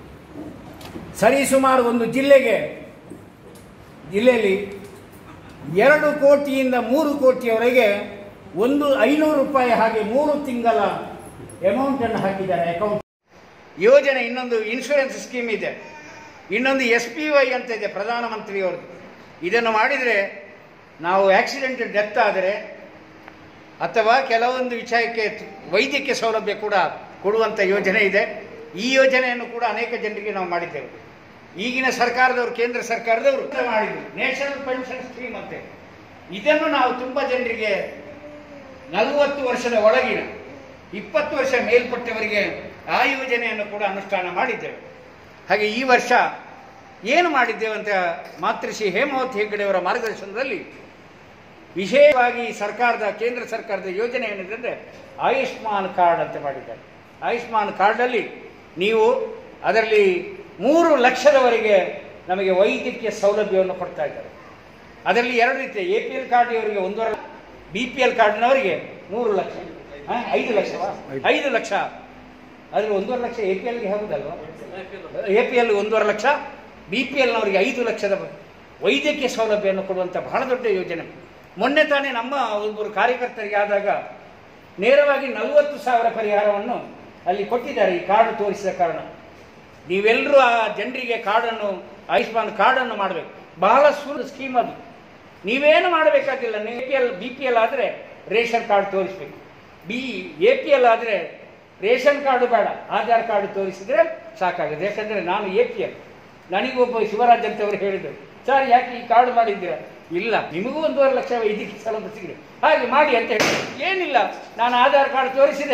Speaker 8: ಸರಿಸುಮಾರು ಒಂದು ಜಿಲ್ಲೆಗೆ ಜಿಲ್ಲೆಯಲ್ಲಿ ಎರಡು ಕೋಟಿಯಿಂದ ಮೂರು ಕೋಟಿಯವರೆಗೆ ಒಂದು ಐನೂರು ರೂಪಾಯಿ ಹಾಗೆ ಮೂರು ತಿಂಗಳ ಅಮೌಂಟನ್ನು ಹಾಕಿದ್ದಾರೆ ಅಕೌಂಟ್ ಯೋಜನೆ ಇನ್ನೊಂದು ಇನ್ಶೂರೆನ್ಸ್ ಸ್ಕೀಮ್ ಇದೆ ಇನ್ನೊಂದು ಎಸ್ ಪಿ ವೈ ಅಂತ ಇದೆ ಪ್ರಧಾನಮಂತ್ರಿಯವ್ರದ್ದು ಇದನ್ನು ಮಾಡಿದರೆ ನಾವು ಆಕ್ಸಿಡೆಂಟ್ ಡೆತ್ ಆದರೆ ಅಥವಾ ಕೆಲವೊಂದು ವಿಷಯಕ್ಕೆ ತ್- ವೈದ್ಯಕೀಯ ಸೌಲಭ್ಯ ಕೂಡ ಕೊಡುವಂಥ ಯೋಜನೆ ಇದೆ ಈ ಯೋಜನೆಯನ್ನು ಕೂಡ ಅನೇಕ ಜನರಿಗೆ ನಾವು ಮಾಡಿದ್ದೇವೆ ಈಗಿನ ಸರ್ಕಾರದವರು ಕೇಂದ್ರ ಸರ್ಕಾರದವರು ಮಾಡಿದ್ರು ನ್ಯಾಷನಲ್ ಪೆನ್ಷನ್ ಸ್ಕೀಮ್ ಅಂತೆ ಇದನ್ನು ನಾವು ತುಂಬ ಜನರಿಗೆ ನಲವತ್ತು ವರ್ಷದ ಒಳಗಿನ ಇಪ್ಪತ್ತು ವರ್ಷ ಮೇಲ್ಪಟ್ಟವರಿಗೆ ಆ ಯೋಜನೆಯನ್ನು ಕೂಡ ಅನುಷ್ಠಾನ ಮಾಡಿದ್ದೇವೆ ಹಾಗೆ ಈ ವರ್ಷ ಏನು ಮಾಡಿದ್ದೇವೆ ಅಂತ ಮಾತೃಶ್ರೀ ಹೇಮಾವತಿ ಹೆಗ್ಗಡೆಯವರ ಮಾರ್ಗದರ್ಶನದಲ್ಲಿ ವಿಶೇಷವಾಗಿ ಸರ್ಕಾರದ ಕೇಂದ್ರ ಸರ್ಕಾರದ ಯೋಜನೆ ಏನಿದೆ ಅಂದರೆ ಆಯುಷ್ಮಾನ್ ಕಾರ್ಡ್ ಅಂತ ಮಾಡಿದ್ದಾರೆ ಆಯುಷ್ಮಾನ್ ಕಾರ್ಡಲ್ಲಿ ನೀವು ಅದರಲ್ಲಿ ಮೂರು ಲಕ್ಷದವರೆಗೆ ನಮಗೆ ವೈದ್ಯಕೀಯ ಸೌಲಭ್ಯವನ್ನು ಕೊಡ್ತಾ ಇದ್ದಾರೆ ಅದರಲ್ಲಿ ಎರಡು ರೀತಿ ಎ ಪಿ ಎಲ್ ಕಾರ್ಡ್ ಇವರಿಗೆ ಒಂದೂವರೆ ಬಿ ಪಿ ಎಲ್ ಕಾರ್ಡ್ನವರಿಗೆ ಮೂರು ಲಕ್ಷ ಆ, ಐದು ಲಕ್ಷವಾ ಐದು ಲಕ್ಷ ಅದ್ರಲ್ಲಿ ಒಂದೂವರೆ ಲಕ್ಷ ಎ ಪಿ ಎಲ್ಗೆ ಆಗುದಲ್ವಾ ಎ ಪಿ ಎಲ್ ಒಂದೂವರೆ ಲಕ್ಷ ಬಿ ಪಿ ಎಲ್ನವರಿಗೆ ಐದು ಲಕ್ಷದ ವೈದ್ಯಕೀಯ ಸೌಲಭ್ಯವನ್ನು ಕೊಡುವಂಥ ಬಹಳ ದೊಡ್ಡ ಯೋಜನೆ ಮೊನ್ನೆ ತಾನೇ ನಮ್ಮ ಒಬ್ಬರು ಕಾರ್ಯಕರ್ತರಿಗೆ ಆದಾಗ ನೇರವಾಗಿ ನಲವತ್ತು ಸಾವಿರ ಪರಿಹಾರವನ್ನು ಅಲ್ಲಿ ಕೊಟ್ಟಿದ್ದಾರೆ ಈ ಕಾರ್ಡ್ ತೋರಿಸಿದ ಕಾರಣ ನೀವೆಲ್ಲರೂ ಆ ಜನರಿಗೆ ಕಾರ್ಡನ್ನು ಆಯುಷ್ಮಾನ್ ಕಾರ್ಡನ್ನು ಮಾಡಬೇಕು ಬಹಳ ಸುಲಭ ಸ್ಕೀಮ್ ಅದು ನೀವೇನು ಮಾಡಬೇಕಾಗಿಲ್ಲ ನೀವು A P L B P L ಆದರೆ ರೇಷನ್ ಕಾರ್ಡ್ ತೋರಿಸ್ಬೇಕು ಬಿ ಎ ಪಿ ಎಲ್ ಆದರೆ ರೇಷನ್ ಕಾರ್ಡು ಬೇಡ ಆಧಾರ್ ಕಾರ್ಡ್ ತೋರಿಸಿದ್ರೆ ಸಾಕಾಗುತ್ತೆ ಯಾಕಂದರೆ ನಾನು ಎ ಪಿ ಎಲ್ ನನಗೊಬ್ಬ ಶಿವರಾಜ್ ಅಂತವರು ಹೇಳಿದರು ಸರ್ ಯಾಕೆ ಈ ಕಾರ್ಡ್ ಮಾಡಿದ್ದೀರಾ ಇಲ್ಲ ನಿಮಗೂ ಒಂದೂವರೆ ಲಕ್ಷ ವೈದ್ಯಕೀಯ ಸೌಲಭ್ಯ ಸಿಗಿದೆ ಹಾಗೆ ಮಾಡಿ ಅಂತ ಹೇಳಿ ಏನಿಲ್ಲ ನಾನು ಆಧಾರ್ ಕಾರ್ಡ್ ತೋರಿಸಿದೆ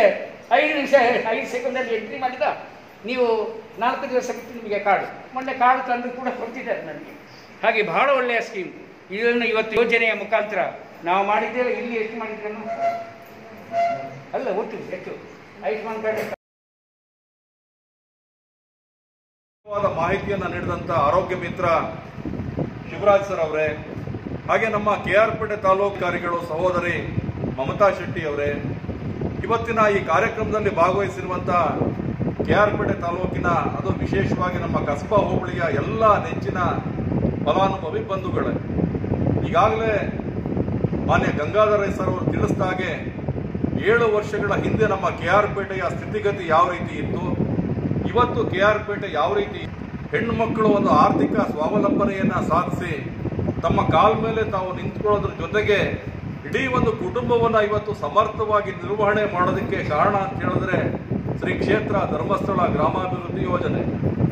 Speaker 8: ಐದು ನಿಮಿಷ ಐದು ಸೆಕೆಂಡಲ್ಲಿ ಎಂಟ್ರಿ ಮಾಡಿದ ನೀವು ನಾಲ್ಕು ದಿವಸ ಬಿಟ್ಟು ನಿಮಗೆ ಕಾರ್ಡು ಮೊನ್ನೆ ಕಾರ್ಡು ತಂದು ಕೂಡ ಕೊಡ್ತಿದ್ದಾರೆ ನನಗೆ ಹಾಗೆ ಬಹಳ ಒಳ್ಳೆಯ ಸ್ಕೀಮ್ ಇದನ್ನು ಇವತ್ತು ಯೋಜನೆಯ ಮುಖಾಂತರ ನಾವು ಮಾಡಿದ್ದೇವೆ ಇಲ್ಲಿ ಎಷ್ಟು ಮಾಡಿದ್ದೇವೆ ನಾವು? ಅಲ್ಲ ಒಟ್ಟು ಹೆಚ್ಚು ಆಯುಷ್ಮಾನ್ ಕಾರ್ಡ್
Speaker 9: ವಾದ ಮಾಹಿತಿಯನ್ನು ನೀಡಿದಂಥ ಆರೋಗ್ಯ ಮಿತ್ರ ಶಿವರಾಜ್ ಸರ್ ಅವರೇ ಹಾಗೆ ನಮ್ಮ ಕೆ ಆರ್ ಪೇಟೆ ತಾಲೂಕಾರಿಗಳು ಸಹೋದರಿ ಮಮತಾ ಶೆಟ್ಟಿ ಅವರೇ ಇವತ್ತಿನ ಈ ಕಾರ್ಯಕ್ರಮದಲ್ಲಿ ಭಾಗವಹಿಸಿರುವಂಥ ಕೆ ಆರ್ ಪೇಟೆ ತಾಲೂಕಿನ ಅದು ವಿಶೇಷವಾಗಿ ನಮ್ಮ ಕಸ್ಬಾ ಹೋಬಳಿಯ ಎಲ್ಲ ನೆಚ್ಚಿನ ಫಲಾನುಭವಿ ಬಂಧುಗಳೇ ಈಗಾಗಲೇ ಮಾನ್ಯ ಗಂಗಾಧರ ಸರ್ ಅವರು ತಿಳಿಸಿದ ಹಾಗೆ ಏಳು ವರ್ಷಗಳ ಹಿಂದೆ ನಮ್ಮ ಕೆ ಆರ್ ಪೇಟೆಯ ಸ್ಥಿತಿಗತಿ ಯಾವ ರೀತಿ ಇತ್ತು ಇವತ್ತು ಕೆ ಆರ್ ಪೇಟೆ ಯಾವ ರೀತಿ ಹೆಣ್ಣು ಮಕ್ಕಳು ಒಂದು ಆರ್ಥಿಕ ಸ್ವಾವಲಂಬನೆಯನ್ನ ಸಾಧಿಸಿ ತಮ್ಮ ಕಾಲ ಮೇಲೆ ತಾವು ನಿಂತ್ಕೊಳ್ಳೋದ್ರ ಜೊತೆಗೆ ಇಡೀ ಒಂದು ಕುಟುಂಬವನ್ನ ಇವತ್ತು ಸಮರ್ಥವಾಗಿ ನಿರ್ವಹಣೆ ಮಾಡೋದಕ್ಕೆ ಕಾರಣ ಅಂತ ಹೇಳಿದ್ರೆ ಶ್ರೀ ಕ್ಷೇತ್ರ ಧರ್ಮಸ್ಥಳ ಗ್ರಾಮಾಭಿವೃದ್ಧಿ ಯೋಜನೆ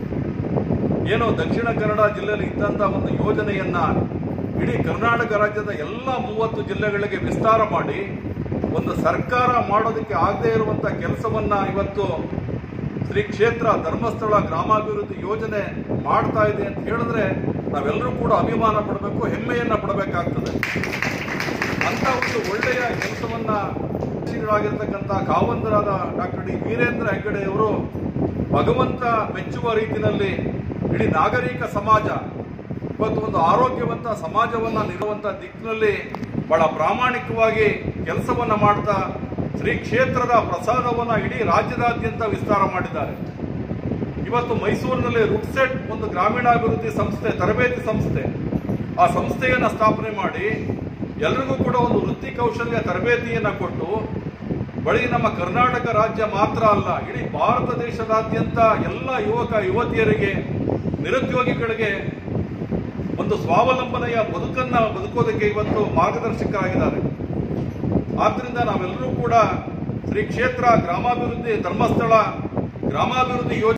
Speaker 9: ಏನು ದಕ್ಷಿಣ ಕನ್ನಡ ಜಿಲ್ಲೆಯಲ್ಲಿ ಇದ್ದಂಥ ಒಂದು ಯೋಜನೆಯನ್ನ ಇಡೀ ಕರ್ನಾಟಕ ರಾಜ್ಯದ ಎಲ್ಲ ಮೂವತ್ತು ಜಿಲ್ಲೆಗಳಿಗೆ ವಿಸ್ತಾರ ಮಾಡಿ ಒಂದು ಸರ್ಕಾರ ಮಾಡೋದಕ್ಕೆ ಆಗದೇ ಇರುವಂತ ಕೆಲಸವನ್ನ ಇವತ್ತು ಶ್ರೀ ಕ್ಷೇತ್ರ ಧರ್ಮಸ್ಥಳ ಗ್ರಾಮಾಭಿವೃದ್ಧಿ ಯೋಜನೆ ಮಾಡ್ತಾ ಇದೆ ಅಂತ ಹೇಳಿದ್ರೆ ನಾವೆಲ್ಲರೂ ಕೂಡ ಅಭಿಮಾನ ಪಡಬೇಕು ಹೆಮ್ಮೆಯನ್ನ ಪಡಬೇಕಾಗ್ತದೆ ಅಂತ ಒಂದು ಒಳ್ಳೆಯ ಕೆಲಸವನ್ನ ಶ್ರೀಗಳಾಗಿರ್ತಕ್ಕಂಥ ಕಾವಂತರಾದ ಡಾಕ್ಟರ್ ಡಿ ವೀರೇಂದ್ರ ಹೆಗ್ಗಡೆ ಅವರು ಭಗವಂತ ಮೆಚ್ಚುವ ರೀತಿಯಲ್ಲಿ ಇಡೀ ನಾಗರಿಕ ಸಮಾಜ ಇವತ್ತು ಒಂದು ಆರೋಗ್ಯವಂತ ಸಮಾಜವನ್ನ ನೀಡುವಂತ ದಿಕ್ಕಿನಲ್ಲಿ ಬಹಳ ಪ್ರಾಮಾಣಿಕವಾಗಿ ಕೆಲಸವನ್ನ ಮಾಡ್ತಾ ಶ್ರೀ ಕ್ಷೇತ್ರದ ಪ್ರಸಾದವನ್ನ ಇಡೀ ರಾಜ್ಯದಾದ್ಯಂತ ವಿಸ್ತಾರ ಮಾಡಿದ್ದಾರೆ ಇವತ್ತು ಮೈಸೂರಿನಲ್ಲಿ ರುಟ್ಸೆಟ್ ಒಂದು ಗ್ರಾಮೀಣಾಭಿವೃದ್ಧಿ ಸಂಸ್ಥೆ ತರಬೇತಿ ಸಂಸ್ಥೆ ಆ ಸಂಸ್ಥೆಯನ್ನ ಸ್ಥಾಪನೆ ಮಾಡಿ ಎಲ್ರಿಗೂ ಕೂಡ ಒಂದು ವೃತ್ತಿ ಕೌಶಲ್ಯ ತರಬೇತಿಯನ್ನ ಕೊಟ್ಟು ಬಳಿ ನಮ್ಮ ಕರ್ನಾಟಕ ರಾಜ್ಯ ಮಾತ್ರ ಅಲ್ಲ ಇಡೀ ಭಾರತ ದೇಶದಾದ್ಯಂತ ಎಲ್ಲ ಯುವಕ ಯುವತಿಯರಿಗೆ ನಿರುದ್ಯೋಗಿಗಳಿಗೆ ಒಂದು ಸ್ವಾವಲಂಬನೆಯ ಬದುಕನ್ನ ಬದುಕೋದಕ್ಕೆ ಇವತ್ತು ಮಾರ್ಗದರ್ಶಕರಾಗಿದ್ದಾರೆ ಆದ್ರಿಂದ ನಾವೆಲ್ಲರೂ ಕೂಡ ಶ್ರೀ ಕ್ಷೇತ್ರ ಗ್ರಾಮಾಭಿವೃದ್ಧಿ ಧರ್ಮಸ್ಥಳ ಗ್ರಾಮಾಭಿವೃದ್ಧಿ ಯೋಜನೆ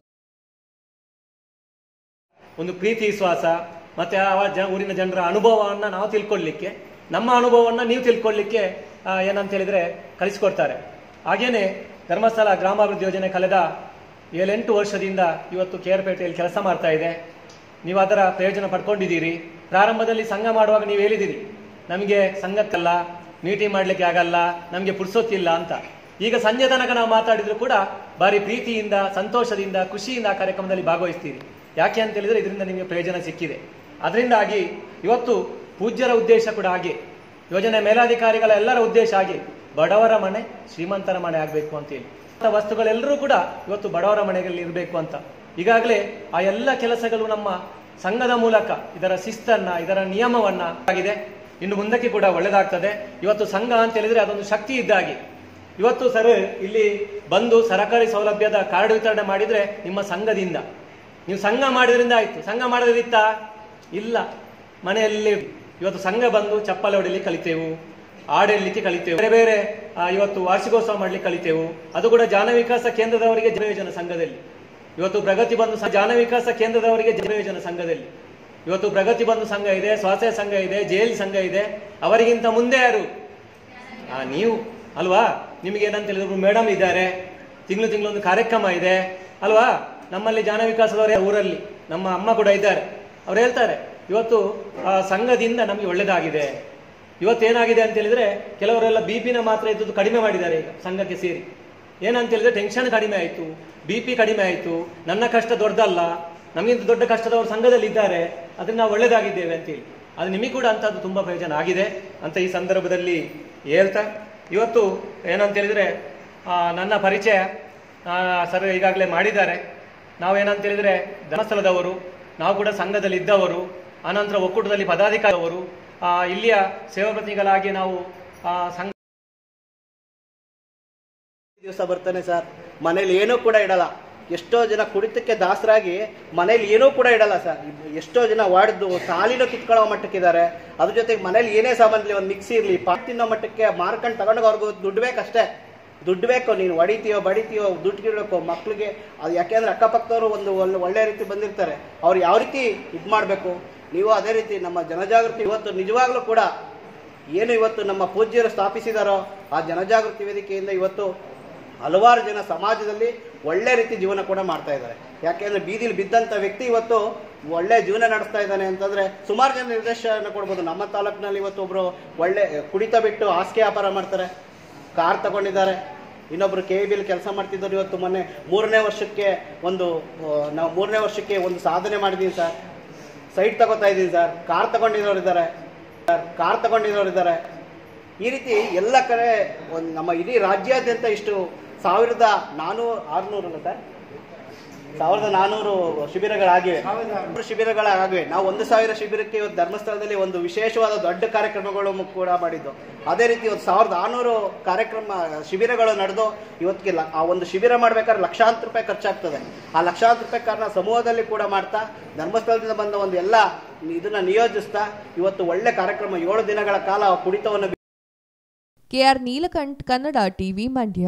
Speaker 10: ಒಂದು ಪ್ರೀತಿ ವಿಶ್ವಾಸ ಮತ್ತೆ ಆ ಜ ಊರಿನ ಜನರ ಅನುಭವವನ್ನು ನಾವು ತಿಳ್ಕೊಳ್ಳಿಕ್ಕೆ ನಮ್ಮ ಅನುಭವವನ್ನು ನೀವು ತಿಳ್ಕೊಳ್ಳಿಕ್ಕೆ ಆ, ಏನಂತ ಹೇಳಿದ್ರೆ ಕಲಿಸ್ಕೊಡ್ತಾರೆ ಹಾಗೇನೆ ಧರ್ಮಸ್ಥಳ ಗ್ರಾಮಾಭಿವೃದ್ಧಿ ಯೋಜನೆ ಕಳೆದ ಏಳೆಂಟು ವರ್ಷದಿಂದ ಇವತ್ತು ಕೇರ್ಪೇಟೆಯಲ್ಲಿ ಕೆಲಸ ಮಾಡ್ತಾ ಇದೆ ನೀವು ಅದರ ಪ್ರಯೋಜನ ಪಡ್ಕೊಂಡಿದ್ದೀರಿ ಪ್ರಾರಂಭದಲ್ಲಿ ಸಂಘ ಮಾಡುವಾಗ ನೀವು ಹೇಳಿದಿರಿ ನಮಗೆ ಸಂಘಕ್ಕಲ್ಲ ಮೀಟಿಂಗ್ ಮಾಡಲಿಕ್ಕೆ ಆಗಲ್ಲ ನಮಗೆ ಪುರ್ಸೊತ್ತಿಲ್ಲ ಅಂತ ಈಗ ಸಂಜೆ ತನಕ ನಾವು ಮಾತಾಡಿದ್ರು ಕೂಡ ಭಾರಿ ಪ್ರೀತಿಯಿಂದ ಸಂತೋಷದಿಂದ ಖುಷಿಯಿಂದ ಆ ಕಾರ್ಯಕ್ರಮದಲ್ಲಿ ಭಾಗವಹಿಸ್ತೀರಿ ಯಾಕೆ ಅಂತ ಹೇಳಿದ್ರೆ ಇದರಿಂದ ನಿಮಗೆ ಪ್ರಯೋಜನ ಸಿಕ್ಕಿದೆ ಅದರಿಂದಾಗಿ ಇವತ್ತು ಪೂಜ್ಯರ ಉದ್ದೇಶ ಕೂಡ ಹಾಗೆ ಯೋಜನೆ ಮೇಲಾಧಿಕಾರಿಗಳ ಎಲ್ಲರ ಉದ್ದೇಶ ಹಾಗೆ ಬಡವರ ಮನೆ ಶ್ರೀಮಂತರ ಮನೆ ಆಗಬೇಕು ಅಂತೇಳಿ ಅಂತ ವಸ್ತುಗಳೆಲ್ಲರೂ ಕೂಡ ಇವತ್ತು ಬಡವರ ಮನೆಗಳಲ್ಲಿ ಇರಬೇಕು ಅಂತ ಈಗಾಗಲೇ ಆ ಎಲ್ಲ ಕೆಲಸಗಳು ನಮ್ಮ ಸಂಘದ ಮೂಲಕ ಇದರ ಶಿಸ್ತನ್ನ ಇದರ ನಿಯಮವನ್ನ ಆಗಿದೆ ಇನ್ನು ಮುಂದಕ್ಕೆ ಕೂಡ ಒಳ್ಳೆದಾಗ್ತದೆ ಇವತ್ತು ಸಂಘ ಅಂತ ಹೇಳಿದ್ರೆ ಅದೊಂದು ಶಕ್ತಿ ಇದ್ದಾಗೆ ಇವತ್ತು ಸರ್ ಇಲ್ಲಿ ಬಂದು ಸರಕಾರಿ ಸೌಲಭ್ಯದ ಕಾರ್ಡ್ ವಿತರಣೆ ಮಾಡಿದ್ರೆ ನಿಮ್ಮ ಸಂಘದಿಂದ ನೀವು ಸಂಘ ಮಾಡಿದ್ರಿಂದ ಆಯ್ತು ಸಂಘ ಮಾಡೋದಿತ್ತ ಇಲ್ಲ ಮನೆಯಲ್ಲಿ ಇವತ್ತು ಸಂಘ ಬಂದು ಚಪ್ಪಲಿ ಹೊಡಿಲಿಕ್ಕೆ ಕಲಿತೇವು ಹಾಡೇಳಲಿಕ್ಕೆ ಕಲಿತೇವೆ ಬೇರೆ ಬೇರೆ ಆ, ಇವತ್ತು ವಾರ್ಷಿಕೋತ್ಸವ ಮಾಡ್ಲಿಕ್ಕೆ ಕಲಿತೇವು ಅದು ಕೂಡ ಜಾನ ವಿಕಾಸ ಕೇಂದ್ರದವರಿಗೆ ಪ್ರಯೋಜನ ಸಂಘದಲ್ಲಿ ಇವತ್ತು ಪ್ರಗತಿ ಬಂಧು ಸ- ಜಾನ ವಿಕಾಸ ಕೇಂದ್ರದವರಿಗೆ ಪ್ರಯೋಜನ ಸಂಘದಲ್ಲಿ ಇವತ್ತು ಪ್ರಗತಿ ಬಂಧು ಸಂಘ ಇದೆ ಸ್ವಾಸ್ಥ್ಯ ಸಂಘ ಇದೆ ಜೇಲ್ ಸಂಘ ಇದೆ ಅವರಿಗಿಂತ ಮುಂದೆ ಯಾರು ಆ, ನೀವು ಅಲ್ವಾ ನಿಮಗೆ ಏನಂತ ಹೇಳಿದ್ರು ಮೇಡಮ್ ಇದ್ದಾರೆ ತಿಂಗಳು ತಿಂಗಳು ಒಂದು ಕಾರ್ಯಕ್ರಮ ಇದೆ ಅಲ್ವಾ ನಮ್ಮಲ್ಲಿ ಜಾನ ವಿಕಾಸದವರೇ ಊರಲ್ಲಿ ನಮ್ಮ ಅಮ್ಮ ಕೂಡ ಇದ್ದಾರೆ ಅವ್ರು ಹೇಳ್ತಾರೆ ಇವತ್ತು ಆ, ಸಂಘದಿಂದ ನಮಗೆ ಒಳ್ಳೇದಾಗಿದೆ ಇವತ್ತೇನಾಗಿದೆ ಅಂತ ಹೇಳಿದ್ರೆ ಕೆಲವರೆಲ್ಲ ಬಿ ಪಿನ ಮಾತ್ರ ಇದ್ದದ್ದು ಕಡಿಮೆ ಮಾಡಿದ್ದಾರೆ ಈಗ ಸಂಘಕ್ಕೆ ಸೇರಿ ಏನಂತ ಹೇಳಿದ್ರೆ ಟೆನ್ಷನ್ ಕಡಿಮೆ ಆಯಿತು ಬಿ ಪಿ ಕಡಿಮೆ ಆಯಿತು ನನ್ನ ಕಷ್ಟ ದೊಡ್ಡದಲ್ಲ ನಮಗಿಂತ ದೊಡ್ಡ ಕಷ್ಟದವರು ಸಂಘದಲ್ಲಿ ಇದ್ದಾರೆ ಅದನ್ನ ನಾವು ಒಳ್ಳೇದಾಗಿದ್ದೇವೆ ಅಂತೇಳಿ ಅದು ನಿಮಗೆ ಕೂಡ ಅಂತದ್ದು ತುಂಬ ಪ್ರಯೋಜನ ಆಗಿದೆ ಅಂತ ಈ ಸಂದರ್ಭದಲ್ಲಿ ಹೇಳ್ತಾ ಇವತ್ತು ಏನಂತ ಹೇಳಿದ್ರೆ ಆ, ನನ್ನ ಪರಿಚಯ ಆ, ಸರ್ ಈಗಾಗಲೇ ಮಾಡಿದ್ದಾರೆ ನಾವೇನಂತ ಹೇಳಿದ್ರೆ ಧರ್ಮಸ್ಥಳದವರು ನಾವು ಕೂಡ ಸಂಘದಲ್ಲಿ ಇದ್ದವರು ಆನಂತರ ಒಕ್ಕೂಟದಲ್ಲಿ ಪದಾಧಿಕಾರಿಯವರು ಆ, ಇಲ್ಲಿಯ ಸೇವಾ ಪ್ರತಿನಿಧಿಗಳಾಗಿ ನಾವು ಆ, ಸಂಘ
Speaker 11: ದಿವಸ ಬರ್ತಾನೆ ಸರ್ ಮನೇಲಿ ಏನೂ ಕೂಡ ಇಡಲ್ಲ ಎಷ್ಟೋ ಜನ ಕುಡಿತಕ್ಕೆ ದಾಸರಾಗಿ ಮನೇಲಿ ಏನೂ ಕೂಡ ಇಡಲ್ಲ ಸರ್ ಎಷ್ಟೋ ಜನ ವಾಡ್ದು ಸಾಲಿನ ಕಿತ್ಕೊಳ್ಳೋ ಮಟ್ಟಕ್ಕಿದ್ದಾರೆ ಅದ್ರ ಜೊತೆಗೆ ಮನೇಲಿ ಏನೇ ಸಾಮಾನ್ಲಿ ಒಂದು ಮಿಕ್ಸಿ ಇರಲಿ ಪಾಟ್ ತಿನ್ನೋ ಮಟ್ಟಕ್ಕೆ ಮಾರ್ಕೊಂಡು ತಗೊಂಡೋಗಿ ಅವ್ರಿಗೂ ದುಡ್ಡು ಬೇಕಷ್ಟೇ ದುಡ್ಡು ಬೇಕು ನೀನು ಹೊಡಿತೀಯೋ ಬಡಿತೀಯೋ ದುಡ್ಡು ಗಿಡಬೇಕು ಮಕ್ಳಿಗೆ ಅದು ಯಾಕೆಂದ್ರೆ ಅಕ್ಕಪಕ್ಕದವರು ಒಂದು ಒಳ್ಳೆ ಒಳ್ಳೆ ರೀತಿ ಬಂದಿರ್ತಾರೆ ಅವ್ರು ಯಾವ ರೀತಿ ಇದು ಮಾಡಬೇಕು ನೀವು ಅದೇ ರೀತಿ ನಮ್ಮ ಜನಜಾಗೃತಿ ಇವತ್ತು ನಿಜವಾಗ್ಲೂ ಕೂಡ ಏನು ಇವತ್ತು ನಮ್ಮ ಪೂಜ್ಯರು ಸ್ಥಾಪಿಸಿದಾರೋ ಆ ಜನಜಾಗೃತಿ ವೇದಿಕೆಯಿಂದ ಇವತ್ತು ಹಲವಾರು ಜನ ಸಮಾಜದಲ್ಲಿ ಒಳ್ಳೆ ರೀತಿ ಜೀವನ ಕೂಡ ಮಾಡ್ತಾ ಇದ್ದಾರೆ ಯಾಕೆಂದ್ರೆ ಬೀದಿಲಿ ಬಿದ್ದಂಥ ವ್ಯಕ್ತಿ ಇವತ್ತು ಒಳ್ಳೆ ಜೀವನ ನಡೆಸ್ತಾ ಇದ್ದಾನೆ ಅಂತಂದ್ರೆ ಸುಮಾರು ಜನ ನಿರ್ದೇಶನ ಕೊಡ್ಬೋದು ನಮ್ಮ ತಾಲೂಕಿನಲ್ಲಿ ಇವತ್ತು ಒಬ್ರು ಒಳ್ಳೆ ಕುಡಿತ ಬಿಟ್ಟು ಹಾಸಿಗೆ ವ್ಯಾಪಾರ ಮಾಡ್ತಾರೆ ಕಾರ್ ತಗೊಂಡಿದ್ದಾರೆ ಇನ್ನೊಬ್ರು ಕೆ ಬಿಲ್ ಕೆಲಸ ಮಾಡ್ತಿದ್ದವ್ರು ಇವತ್ತು ಮೊನ್ನೆ ಮೂರನೇ ವರ್ಷಕ್ಕೆ ಒಂದು ಆ, ನಾವು ಮೂರನೇ ವರ್ಷಕ್ಕೆ ಒಂದು ಸಾಧನೆ ಮಾಡಿದೀವಿ ಸರ್ ಸೈಟ್ ತಗೋತಾ ಇದ್ದೀನಿ ಸರ್ ಕಾರ್ ತಗೊಂಡಿರೋರು ಇದ್ದಾರೆ ಸರ್ ಕಾರ್ ತಗೊಂಡಿರೋರು ಇದ್ದಾರೆ ಈ ರೀತಿ ಎಲ್ಲ ಕಡೆ ಒಂದು ನಮ್ಮ ಇಡೀ ರಾಜ್ಯಾದ್ಯಂತ ಇಷ್ಟು ಸಾವಿರದ ನಾನೂರು ಆರುನೂರಲ್ಲ ಸರ್ ಸಾವಿರದ ನಾನೂರು ಶಿಬಿರಗಳಾಗಿವೆ ಸಾವಿರ ಶಿಬಿರಗಳಾಗಿವೆ ನಾವು ಒಂದು ಸಾವಿರ ಶಿಬಿರಕ್ಕೆ ಇವತ್ತು ಧರ್ಮಸ್ಥಳದಲ್ಲಿ ಒಂದು ವಿಶೇಷವಾದ ದೊಡ್ಡ ಕಾರ್ಯಕ್ರಮಗಳು ಮ- ಕೂಡ ಮಾಡಿದ್ದು ಅದೇ ರೀತಿ ಒಂದು ಸಾವಿರದ ಆರುನೂರು ಕಾರ್ಯಕ್ರಮ ಶಿಬಿರಗಳು ನಡೆದು ಇವತ್ತಿಗೆ ಲ- ಆ ಒಂದು ಶಿಬಿರ ಮಾಡ್ಬೇಕಾದ್ರೆ ಲಕ್ಷಾಂತರ ರೂಪಾಯಿ ಖರ್ಚಾಗ್ತದೆ ಆ ಲಕ್ಷಾಂತರ ರೂಪಾಯಿ ಕಾರಣ ಸಮೂಹದಲ್ಲಿ ಕೂಡ ಮಾಡ್ತಾ ಧರ್ಮಸ್ಥಳದಿಂದ ಬಂದ ಒಂದು ಎಲ್ಲ ಇದನ್ನ ನಿಯೋಜಿಸ್ತಾ ಇವತ್ತು ಒಳ್ಳೆ ಕಾರ್ಯಕ್ರಮ ಏಳು ದಿನಗಳ ಕಾಲ ಕುಡಿತವನ್ನು
Speaker 2: ಕೆಆರ್ ನೀಲಕಂಠ್ ಕನ್ನಡ ಟಿವಿ ಮಂಡ್ಯ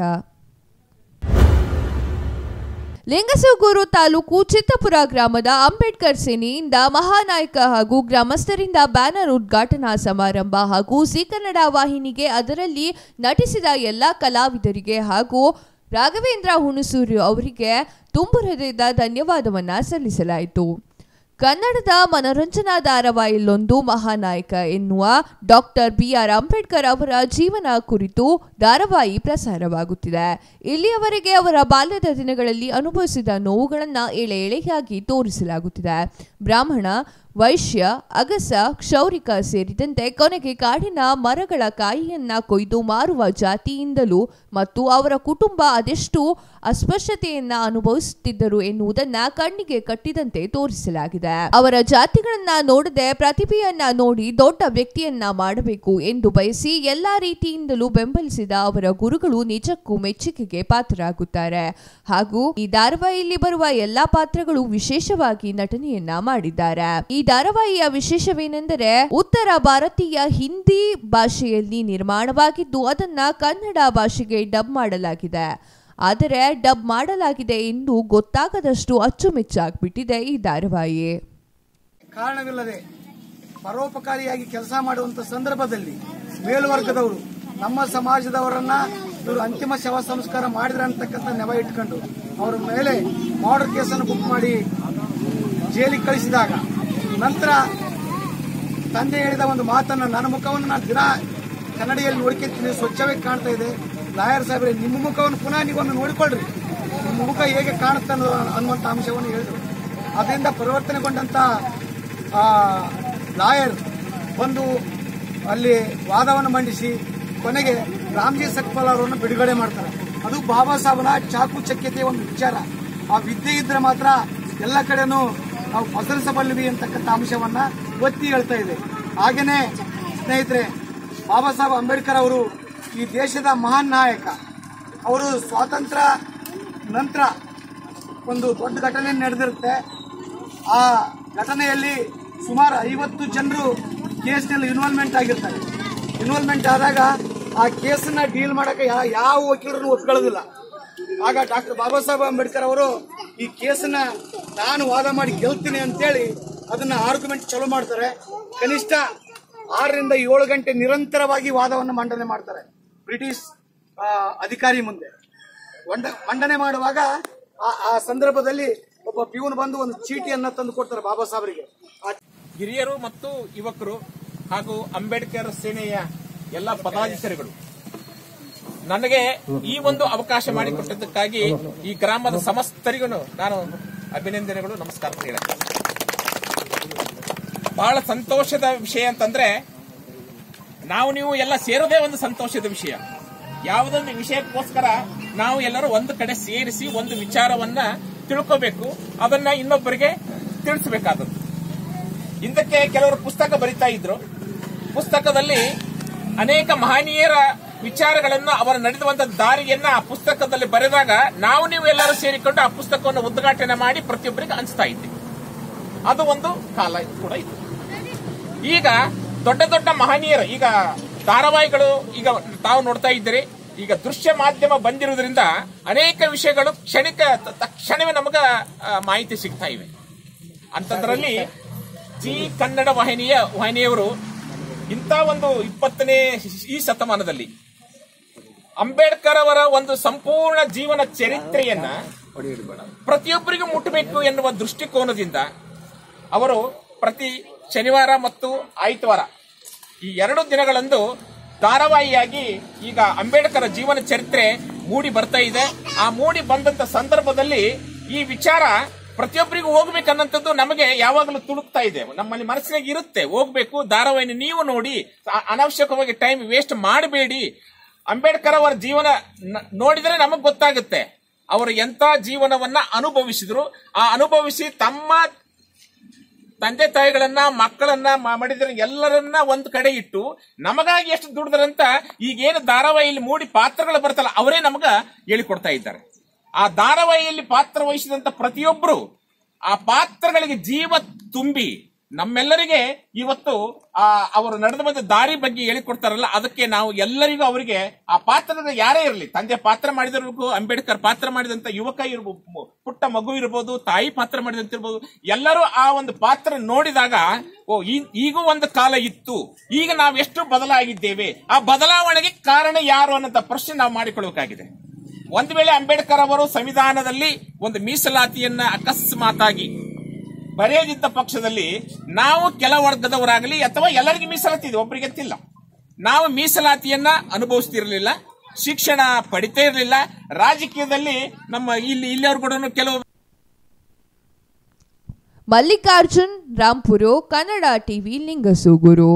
Speaker 2: ಲಿಂಗಸೂಗೂರು ತಾಲೂಕು ಚಿತ್ತಪುರ ಗ್ರಾಮದ ಅಂಬೇಡ್ಕರ್ ಸೇನೆಯಿಂದ ಮಹಾನಾಯಕ ಹಾಗೂ ಗ್ರಾಮಸ್ಥರಿಂದ ಬ್ಯಾನರ್ ಉದ್ಘಾಟನಾ ಸಮಾರಂಭ ಹಾಗೂ ಜಿ ಕನ್ನಡ ವಾಹಿನಿಗೆ ಅದರಲ್ಲಿ ನಟಿಸಿದ ಎಲ್ಲ ಕಲಾವಿದರಿಗೆ ಹಾಗೂ ರಾಘವೇಂದ್ರ ಹುಣಸೂರು ಅವರಿಗೆ ತುಂಬು ಹೃದಯದ ಧನ್ಯವಾದವನ್ನ ಸಲ್ಲಿಸಲಾಯಿತು ಕನ್ನಡದ ಮನೋರಂಜನಾ ಧಾರಾವಾಹಿಯಲ್ಲೊಂದು ಮಹಾನಾಯಕ ಎನ್ನುವ ಡಾಕ್ಟರ್ ಬಿ ಆರ್ ಅಂಬೇಡ್ಕರ್ ಅವರ ಜೀವನ ಕುರಿತು ಧಾರಾವಾಹಿ ಪ್ರಸಾರವಾಗುತ್ತಿದೆ ಇಲ್ಲಿಯವರೆಗೆ ಅವರ ಬಾಲ್ಯದ ದಿನಗಳಲ್ಲಿ ಅನುಭವಿಸಿದ ನೋವುಗಳನ್ನು ಎಳೆ ಎಳೆಯಾಗಿ ತೋರಿಸಲಾಗುತ್ತಿದೆ ಬ್ರಾಹ್ಮಣ ವೈಶ್ಯ ಅಗಸ ಕ್ಷೌರಿಕ ಸೇರಿದಂತೆ ಕೊನೆಗೆ ಕಾಡಿನ ಮರಗಳ ಕಾಯಿಯನ್ನ ಕೊಯ್ದು ಮಾರುವ ಜಾತಿಯಿಂದಲೂ ಮತ್ತು ಅವರ ಕುಟುಂಬ ಅದೆಷ್ಟು ಅಸ್ಪೃಶ್ಯತೆಯನ್ನ ಅನುಭವಿಸುತ್ತಿದ್ದರು ಎನ್ನುವುದನ್ನ ಕಣ್ಣಿಗೆ ಕಟ್ಟಿದಂತೆ ತೋರಿಸಲಾಗಿದೆ ಅವರ ಜಾತಿಗಳನ್ನ ನೋಡದೆ ಪ್ರತಿಭೆಯನ್ನ ನೋಡಿ ದೊಡ್ಡ ವ್ಯಕ್ತಿಯನ್ನ ಮಾಡಬೇಕು ಎಂದು ಬಯಸಿ ಎಲ್ಲಾ ರೀತಿಯಿಂದಲೂ ಬೆಂಬಲಿಸಿದ ಅವರ ಗುರುಗಳು ನಿಜಕ್ಕೂ ಮೆಚ್ಚುಗೆಗೆ ಪಾತ್ರರಾಗುತ್ತಾರೆ ಹಾಗೂ ಈ ಧಾರಾವಾಹಿಯಲ್ಲಿ ಬರುವ ಎಲ್ಲಾ ಪಾತ್ರಗಳು ವಿಶೇಷವಾಗಿ ನಟನೆಯನ್ನ ಮಾಡಿದ್ದಾರೆ ಈ ಧಾರಾವಾಹಿಯ ವಿಶೇಷವೇನೆಂದರೆ ಉತ್ತರ ಭಾರತೀಯ ಹಿಂದಿ ಭಾಷೆಯಲ್ಲಿ ನಿರ್ಮಾಣವಾಗಿದ್ದು ಅದನ್ನ ಕನ್ನಡ ಭಾಷೆಗೆ ಡಬ್ ಮಾಡಲಾಗಿದೆ ಆದರೆ ಡಬ್ ಮಾಡಲಾಗಿದೆ ಎಂದು ಗೊತ್ತಾಗದಷ್ಟು ಅಚ್ಚುಮೆಚ್ಚಾಗ್ಬಿಟ್ಟಿದೆ ಈ ಧಾರಾವಾಹಿ
Speaker 12: ಕಾರಣವಿಲ್ಲದೆ ಪರೋಪಕಾರಿಯಾಗಿ ಕೆಲಸ ಮಾಡುವಂತ ಸಂದರ್ಭದಲ್ಲಿ ಮೇಲ್ವರ್ಗದವರು ನಮ್ಮ ಸಮಾಜದವರನ್ನ ಇವರು ಅಂತಿಮ ಶವ ಸಂಸ್ಕಾರ ಮಾಡಿದ್ರೆ ಅಂತಕ್ಕಂಥ ನೆವ ಇಟ್ಕೊಂಡು ಅವರ ಮೇಲೆ ಮರ್ಡರ್ ಕೇಸನ್ನು ಬುಕ್ ಮಾಡಿ ಜೈಲಿಗೆ ಕಳಿಸಿದಾಗ ನಂತರ ತಂದೆ ಹೇಳಿದ ಒಂದು ಮಾತನ್ನ ನನ್ನ ಮುಖವನ್ನು ನಾನು ದಿನ ಕನ್ನಡಿಯಲ್ಲಿ ನೋಡ್ಕೊತೀನಿ ಸ್ವಚ್ಛವಾಗಿ ಕಾಣ್ತಾ ಇದೆ ಲಾಯರ್ ಸಾಹೇಬ್ರೆ ನಿಮ್ಮ ಮುಖವನ್ನು ಪುನಃ ನೀವೊಮ್ಮೆ ನೋಡಿಕೊಳ್ಳ್ರಿ ನಿಮ್ಮ ಮುಖ ಹೇಗೆ ಕಾಣುತ್ತೆ ಅನ್ನೋ ಅನ್ನುವಂಥ ಅಂಶವನ್ನು ಹೇಳಿದರು ಅದರಿಂದ ಪರಿವರ್ತನೆಗೊಂಡಂತ ಆ, ಲಾಯರ್ ಬಂದು ಅಲ್ಲಿ ವಾದವನ್ನು ಮಂಡಿಸಿ ಕೊನೆಗೆ ರಾಮ್ಜಿ ಸಕ್ಪಾಲ್ ಅವರನ್ನು ಬಿಡುಗಡೆ ಮಾಡ್ತಾರೆ ಅದು ಬಾಬಾ ಸಾಹೇಬನ ಚಾಕು ಚಕ್ಯತೆಯ ಒಂದು ವಿಚಾರ ಆ ವಿದ್ಯೆ ಇದ್ರೆ ಮಾತ್ರ ಎಲ್ಲ ಕಡೆನೂ ನಾವು ಪಸರಿಸಬಲ್ಲಿವಿ ಅಂತಕ್ಕಂಥ ಅಂಶವನ್ನ ಒತ್ತಿ ಹೇಳ್ತಾ ಇದೆ ಹಾಗೇನೆ ಸ್ನೇಹಿತರೆ ಬಾಬಾ ಸಾಹೇಬ್ ಅಂಬೇಡ್ಕರ್ ಅವರು ಈ ದೇಶದ ಮಹಾನ್ ನಾಯಕ ಅವರು ಸ್ವಾತಂತ್ರ್ಯ ನಂತರ ಒಂದು ದೊಡ್ಡ ಘಟನೆ ನಡೆದಿರುತ್ತೆ ಆ ಘಟನೆಯಲ್ಲಿ ಸುಮಾರು ಐವತ್ತು ಜನರು ಕೇಸ್ನಲ್ಲಿ ಇನ್ವಾಲ್ವ್ಮೆಂಟ್ ಆಗಿರ್ತಾರೆ ಇನ್ವಾಲ್ವ್ಮೆಂಟ್ ಆದಾಗ ಆ ಕೇಸನ್ನ ಡೀಲ್ ಮಾಡಕ್ಕೆ ಯಾ- ಯಾವ ವಕೀಲರನ್ನು ಒಪ್ಕೊಳ್ಳೋದಿಲ್ಲ ಆಗ ಡಾಕ್ಟರ್ ಬಾಬಾ ಸಾಹೇಬ್ ಅಂಬೇಡ್ಕರ್ ಅವರು ಈ ಕೇಸನ್ನ ನಾನು ವಾದ ಮಾಡಿ ಗೆಲ್ತೀನಿ ಅಂತೇಳಿ ಅದನ್ನ ಆರ್ಗ್ಯುಮೆಂಟ್ ಚಲೋ ಮಾಡ್ತಾರೆ ಕನಿಷ್ಠ ಆರರಿಂದ ಏಳು ಗಂಟೆ ನಿರಂತರವಾಗಿ ವಾದವನ್ನು ಮಂಡನೆ ಮಾಡ್ತಾರೆ ಬ್ರಿಟಿಷ್ ಆ, ಅಧಿಕಾರಿ ಮುಂದೆ ಮಂಡ- ಮಂಡನೆ ಮಾಡುವಾಗ ಆ- ಆ ಸಂದರ್ಭದಲ್ಲಿ ಒಬ್ಬ ಪ್ಯೂನ್ ಬಂದು ಒಂದು ಚೀಟಿಯನ್ನ ತಂದು ಕೊಡ್ತಾರೆ ಬಾಬಾ ಸಾಹೇಬರಿಗೆ ಆ
Speaker 4: ಹಿರಿಯರು ಮತ್ತು ಯುವಕರು ಹಾಗೂ ಅಂಬೇಡ್ಕರ್ ಸೇನೆಯ ಎಲ್ಲ ಪದಾಧಿಕಾರಿಗಳು ನನಗೆ ಈ ಒಂದು ಅವಕಾಶ ಮಾಡಿಕೊಟ್ಟದ್ದಕ್ಕಾಗಿ ಈ ಗ್ರಾಮದ ಸಮಸ್ತರಿಗೂ ನಾನು ಅಭಿನಂದನೆಗಳು ನಮಸ್ಕಾರ ಹೇಳುತ್ತೇನೆ ಬಹಳ ಸಂತೋಷದ ವಿಷಯ ಅಂತಂದ್ರೆ ನಾವು ನೀವು ಎಲ್ಲ ಸೇರೋದೇ ಒಂದು ಸಂತೋಷದ ವಿಷಯ ಯಾವುದೊಂದು ವಿಷಯಕ್ಕೋಸ್ಕರ ನಾವು ಎಲ್ಲರೂ ಒಂದು ಕಡೆ ಸೇರಿಸಿ ಒಂದು ವಿಚಾರವನ್ನ ತಿಳ್ಕೋಬೇಕು ಅದನ್ನ ಇನ್ನೊಬ್ಬರಿಗೆ ತಿಳಿಸಬೇಕಾದದ್ದು ಹಿಂದಕ್ಕೆ ಕೆಲವರು ಪುಸ್ತಕ ಬರಿತಾ ಇದ್ರು ಪುಸ್ತಕದಲ್ಲಿ ಅನೇಕ ಮಹನೀಯರ ವಿಚಾರಗಳನ್ನು ಅವರ ನಡೆದುವಂತ ದಾರಿಯನ್ನ ಆ ಪುಸ್ತಕದಲ್ಲಿ ಬರೆದಾಗ ನಾವು ನೀವು ಎಲ್ಲರೂ ಸೇರಿಕೊಂಡು ಆ ಪುಸ್ತಕವನ್ನು ಉದ್ಘಾಟನೆ ಮಾಡಿ ಪ್ರತಿಯೊಬ್ಬರಿಗೆ ಹಂಚ್ತಾ ಇದ್ದೀವಿ ಅದು ಒಂದು ಕಾಲ ಕೂಡ ಇತ್ತು ಈಗ ದೊಡ್ಡ ದೊಡ್ಡ ಮಹನೀಯರು ಈಗ ಧಾರಾವಾಹಿಗಳು ಈಗ ತಾವು ನೋಡ್ತಾ ಇದ್ದೀರಿ ಈಗ ದೃಶ್ಯ ಮಾಧ್ಯಮ ಬಂದಿರುವುದರಿಂದ ಅನೇಕ ವಿಷಯಗಳು ಕ್ಷಣಿಕ ತ- ತಕ್ಷಣವೇ ನಮಗ ಆ, ಮಾಹಿತಿ ಸಿಗ್ತಾ ಇವೆ ಅಂತದ್ರಲ್ಲಿ ಜಿ ಕನ್ನಡ ವಾಹಿನಿಯ ವಾಹಿನಿಯವರು ಇಂಥ ಒಂದು ಇಪ್ಪತ್ತನೇ ಈ ಶತಮಾನದಲ್ಲಿ ಅಂಬೇಡ್ಕರ್ ಅವರ ಒಂದು ಸಂಪೂರ್ಣ ಜೀವನ ಚರಿತ್ರೆಯನ್ನ ಪ್ರತಿಯೊಬ್ಬರಿಗೂ ಮುಟ್ಟಬೇಕು ಎನ್ನುವ ದೃಷ್ಟಿಕೋನದಿಂದ ಅವರು ಪ್ರತಿ ಶನಿವಾರ ಮತ್ತು ಆಯ್ತವಾರ ಈ ಎರಡು ದಿನಗಳಂದು ಧಾರಾವಾಹಿಯಾಗಿ ಈಗ ಅಂಬೇಡ್ಕರ್ ಜೀವನ ಚರಿತ್ರೆ ಮೂಡಿ ಬರ್ತಾ ಇದೆ ಆ ಮೂಡಿ ಬಂದಂತ ಸಂದರ್ಭದಲ್ಲಿ ಈ ವಿಚಾರ ಪ್ರತಿಯೊಬ್ಬರಿಗೂ ಹೋಗ್ಬೇಕನ್ನಂಥದ್ದು ನಮಗೆ ಯಾವಾಗಲೂ ತುಳುಕ್ತಾ ಇದೆ ನಮ್ಮಲ್ಲಿ ಮನಸ್ಸಿನಾಗ ಇರುತ್ತೆ ಹೋಗ್ಬೇಕು ಧಾರಾವಾಹಿನ ನೀವು ನೋಡಿ ಅ- ಅನಾವಶ್ಯಕವಾಗಿ ಟೈಮ್ ವೇಸ್ಟ್ ಮಾಡಬೇಡಿ ಅಂಬೇಡ್ಕರ್ ಅವರ ಜೀವನ ನ- ನೋಡಿದ್ರೆ ನಮಗ್ ಗೊತ್ತಾಗುತ್ತೆ ಅವರು ಎಂತ ಜೀವನವನ್ನ ಅನುಭವಿಸಿದ್ರು ಆ ಅನುಭವಿಸಿ ತಮ್ಮ ತಂದೆ ತಾಯಿಗಳನ್ನ ಮಕ್ಕಳನ್ನ ಮ- ಮಾಡಿದ್ರ ಎಲ್ಲರನ್ನ ಒಂದ್ ಕಡೆ ಇಟ್ಟು ನಮಗಾಗಿ ಎಷ್ಟು ದುಡಿದ್ರಂತ ಈಗೇನು ಧಾರಾವಾಹಿಯಲ್ಲಿ ಮೂಡಿ ಪಾತ್ರಗಳು ಬರ್ತಲ್ಲ ಅವರೇ ನಮಗ ಹೇಳಿಕೊಡ್ತಾ ಇದ್ದಾರೆ ಆ ಧಾರಾವಾಹಿಯಲ್ಲಿ ಪಾತ್ರ ವಹಿಸಿದಂತ ಪ್ರತಿಯೊಬ್ಬರು ಆ ಪಾತ್ರಗಳಿಗೆ ಜೀವ ತುಂಬಿ ನಮ್ಮೆಲ್ಲರಿಗೆ ಇವತ್ತು ಆ ಅವರು ನಡೆದು ಬಂದ ದಾರಿ ಬಗ್ಗೆ ಹೇಳಿಕೊಡ್ತಾರಲ್ಲ ಅದಕ್ಕೆ ನಾವು ಎಲ್ಲರಿಗೂ ಅವರಿಗೆ ಆ ಪಾತ್ರದ ಯಾರೇ ಇರಲಿ ತಂದೆ ಪಾತ್ರ ಮಾಡಿದಿರ್ಬೇಕು ಅಂಬೇಡ್ಕರ್ ಪಾತ್ರ ಮಾಡಿದಂತ ಯುವಕ ಇರ್ಬೋದು ಪುಟ್ಟ ಮಗು ಇರ್ಬೋದು ತಾಯಿ ಪಾತ್ರ ಮಾಡಿದಂತ ಇರ್ಬೋದು ಎಲ್ಲರೂ ಆ ಒಂದು ಪಾತ್ರ ನೋಡಿದಾಗ ಓ ಈ- ಈಗೂ ಒಂದು ಕಾಲ ಇತ್ತು ಈಗ ನಾವು ಎಷ್ಟು ಬದಲಾಗಿದ್ದೇವೆ ಆ ಬದಲಾವಣೆಗೆ ಕಾರಣ ಯಾರು ಅನ್ನೋಂಥ ಪ್ರಶ್ನೆ ನಾವು ಮಾಡಿಕೊಳ್ಳಬೇಕಾಗಿದೆ ಒಂದು ವೇಳೆ ಅಂಬೇಡ್ಕರ್ ಅವರು ಸಂವಿಧಾನದಲ್ಲಿ ಒಂದು ಮೀಸಲಾತಿಯನ್ನ ಅಕಸ್ಮಾತಾಗಿ ಬರೆಯದಿದ್ದ ಪಕ್ಷದಲ್ಲಿ ನಾವು ಕೆಲ ವರ್ಗದವರಾಗಲಿ ಅಥವಾ ಎಲ್ಲರಿಗೂ ಮೀಸಲಾತಿ ಇದೆ ಒಬ್ಬರಿಗೆ ಅಂತಿಲ್ಲ ನಾವು ಮೀಸಲಾತಿಯನ್ನ ಅನುಭವಿಸ್ತಿರ್ಲಿಲ್ಲ ಶಿಕ್ಷಣ ಪಡಿತಾ ಇರಲಿಲ್ಲ ರಾಜಕೀಯದಲ್ಲಿ ನಮ್ಮ ಇಲ್ಲಿ ಇಲ್ಲಿಯವರು ಕೂಡ ಕೆಲವು
Speaker 2: ಮಲ್ಲಿಕಾರ್ಜುನ್ ರಾಂಪುರು ಕನ್ನಡ ಟಿವಿ ಲಿಂಗಸೂಗೂರು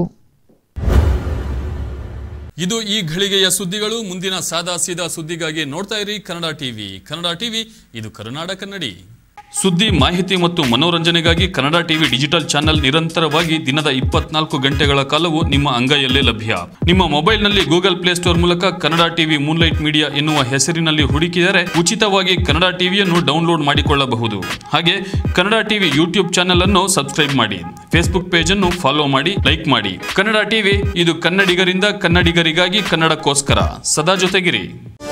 Speaker 1: ಇದು ಈ ಘಳಿಗೆಯ ಸುದ್ದಿಗಳು ಮುಂದಿನ ಸಾದಾ ಸೀದಾ ಸುದ್ದಿಗಾಗಿ ನೋಡ್ತಾ ಇರಿ ಕನ್ನಡ ಟಿವಿ ಕನ್ನಡ ಟಿವಿ ಇದು ಕರುನಾಡ ಕನ್ನಡಿ ಸುದ್ದಿ ಮಾಹಿತಿ ಮತ್ತು ಮನೋರಂಜನೆಗಾಗಿ ಕನ್ನಡ ಟಿವಿ ಡಿಜಿಟಲ್ ಚಾನೆಲ್ ನಿರಂತರವಾಗಿ ದಿನದ ಇಪ್ಪತ್ನಾಲ್ಕು ಗಂಟೆಗಳ ಕಾಲವು ನಿಮ್ಮ ಅಂಗೈಯಲ್ಲೇ ಲಭ್ಯ ನಿಮ್ಮ ಮೊಬೈಲ್ನಲ್ಲಿ ಗೂಗಲ್ ಪ್ಲೇಸ್ಟೋರ್ ಮೂಲಕ ಕನ್ನಡ ಟಿವಿ ಮೂನ್ಲೈಟ್ ಮೀಡಿಯಾ ಎನ್ನುವ ಹೆಸರಿನಲ್ಲಿ ಹುಡುಕಿದರೆ ಉಚಿತವಾಗಿ ಕನ್ನಡ ಟಿವಿಯನ್ನು ಡೌನ್ಲೋಡ್ ಮಾಡಿಕೊಳ್ಳಬಹುದು ಹಾಗೆ ಕನ್ನಡ ಟಿವಿ ಯೂಟ್ಯೂಬ್ ಚಾನೆಲ್ ಅನ್ನು ಸಬ್ಸ್ಕ್ರೈಬ್ ಮಾಡಿ ಫೇಸ್ಬುಕ್ ಪೇಜ್ ಅನ್ನು ಫಾಲೋ ಮಾಡಿ ಲೈಕ್ ಮಾಡಿ ಕನ್ನಡ ಟಿವಿ ಇದು ಕನ್ನಡಿಗರಿಂದ ಕನ್ನಡಿಗರಿಗಾಗಿ ಕನ್ನಡಕ್ಕೋಸ್ಕರ ಸದಾ ಜೊತೆಗಿರಿ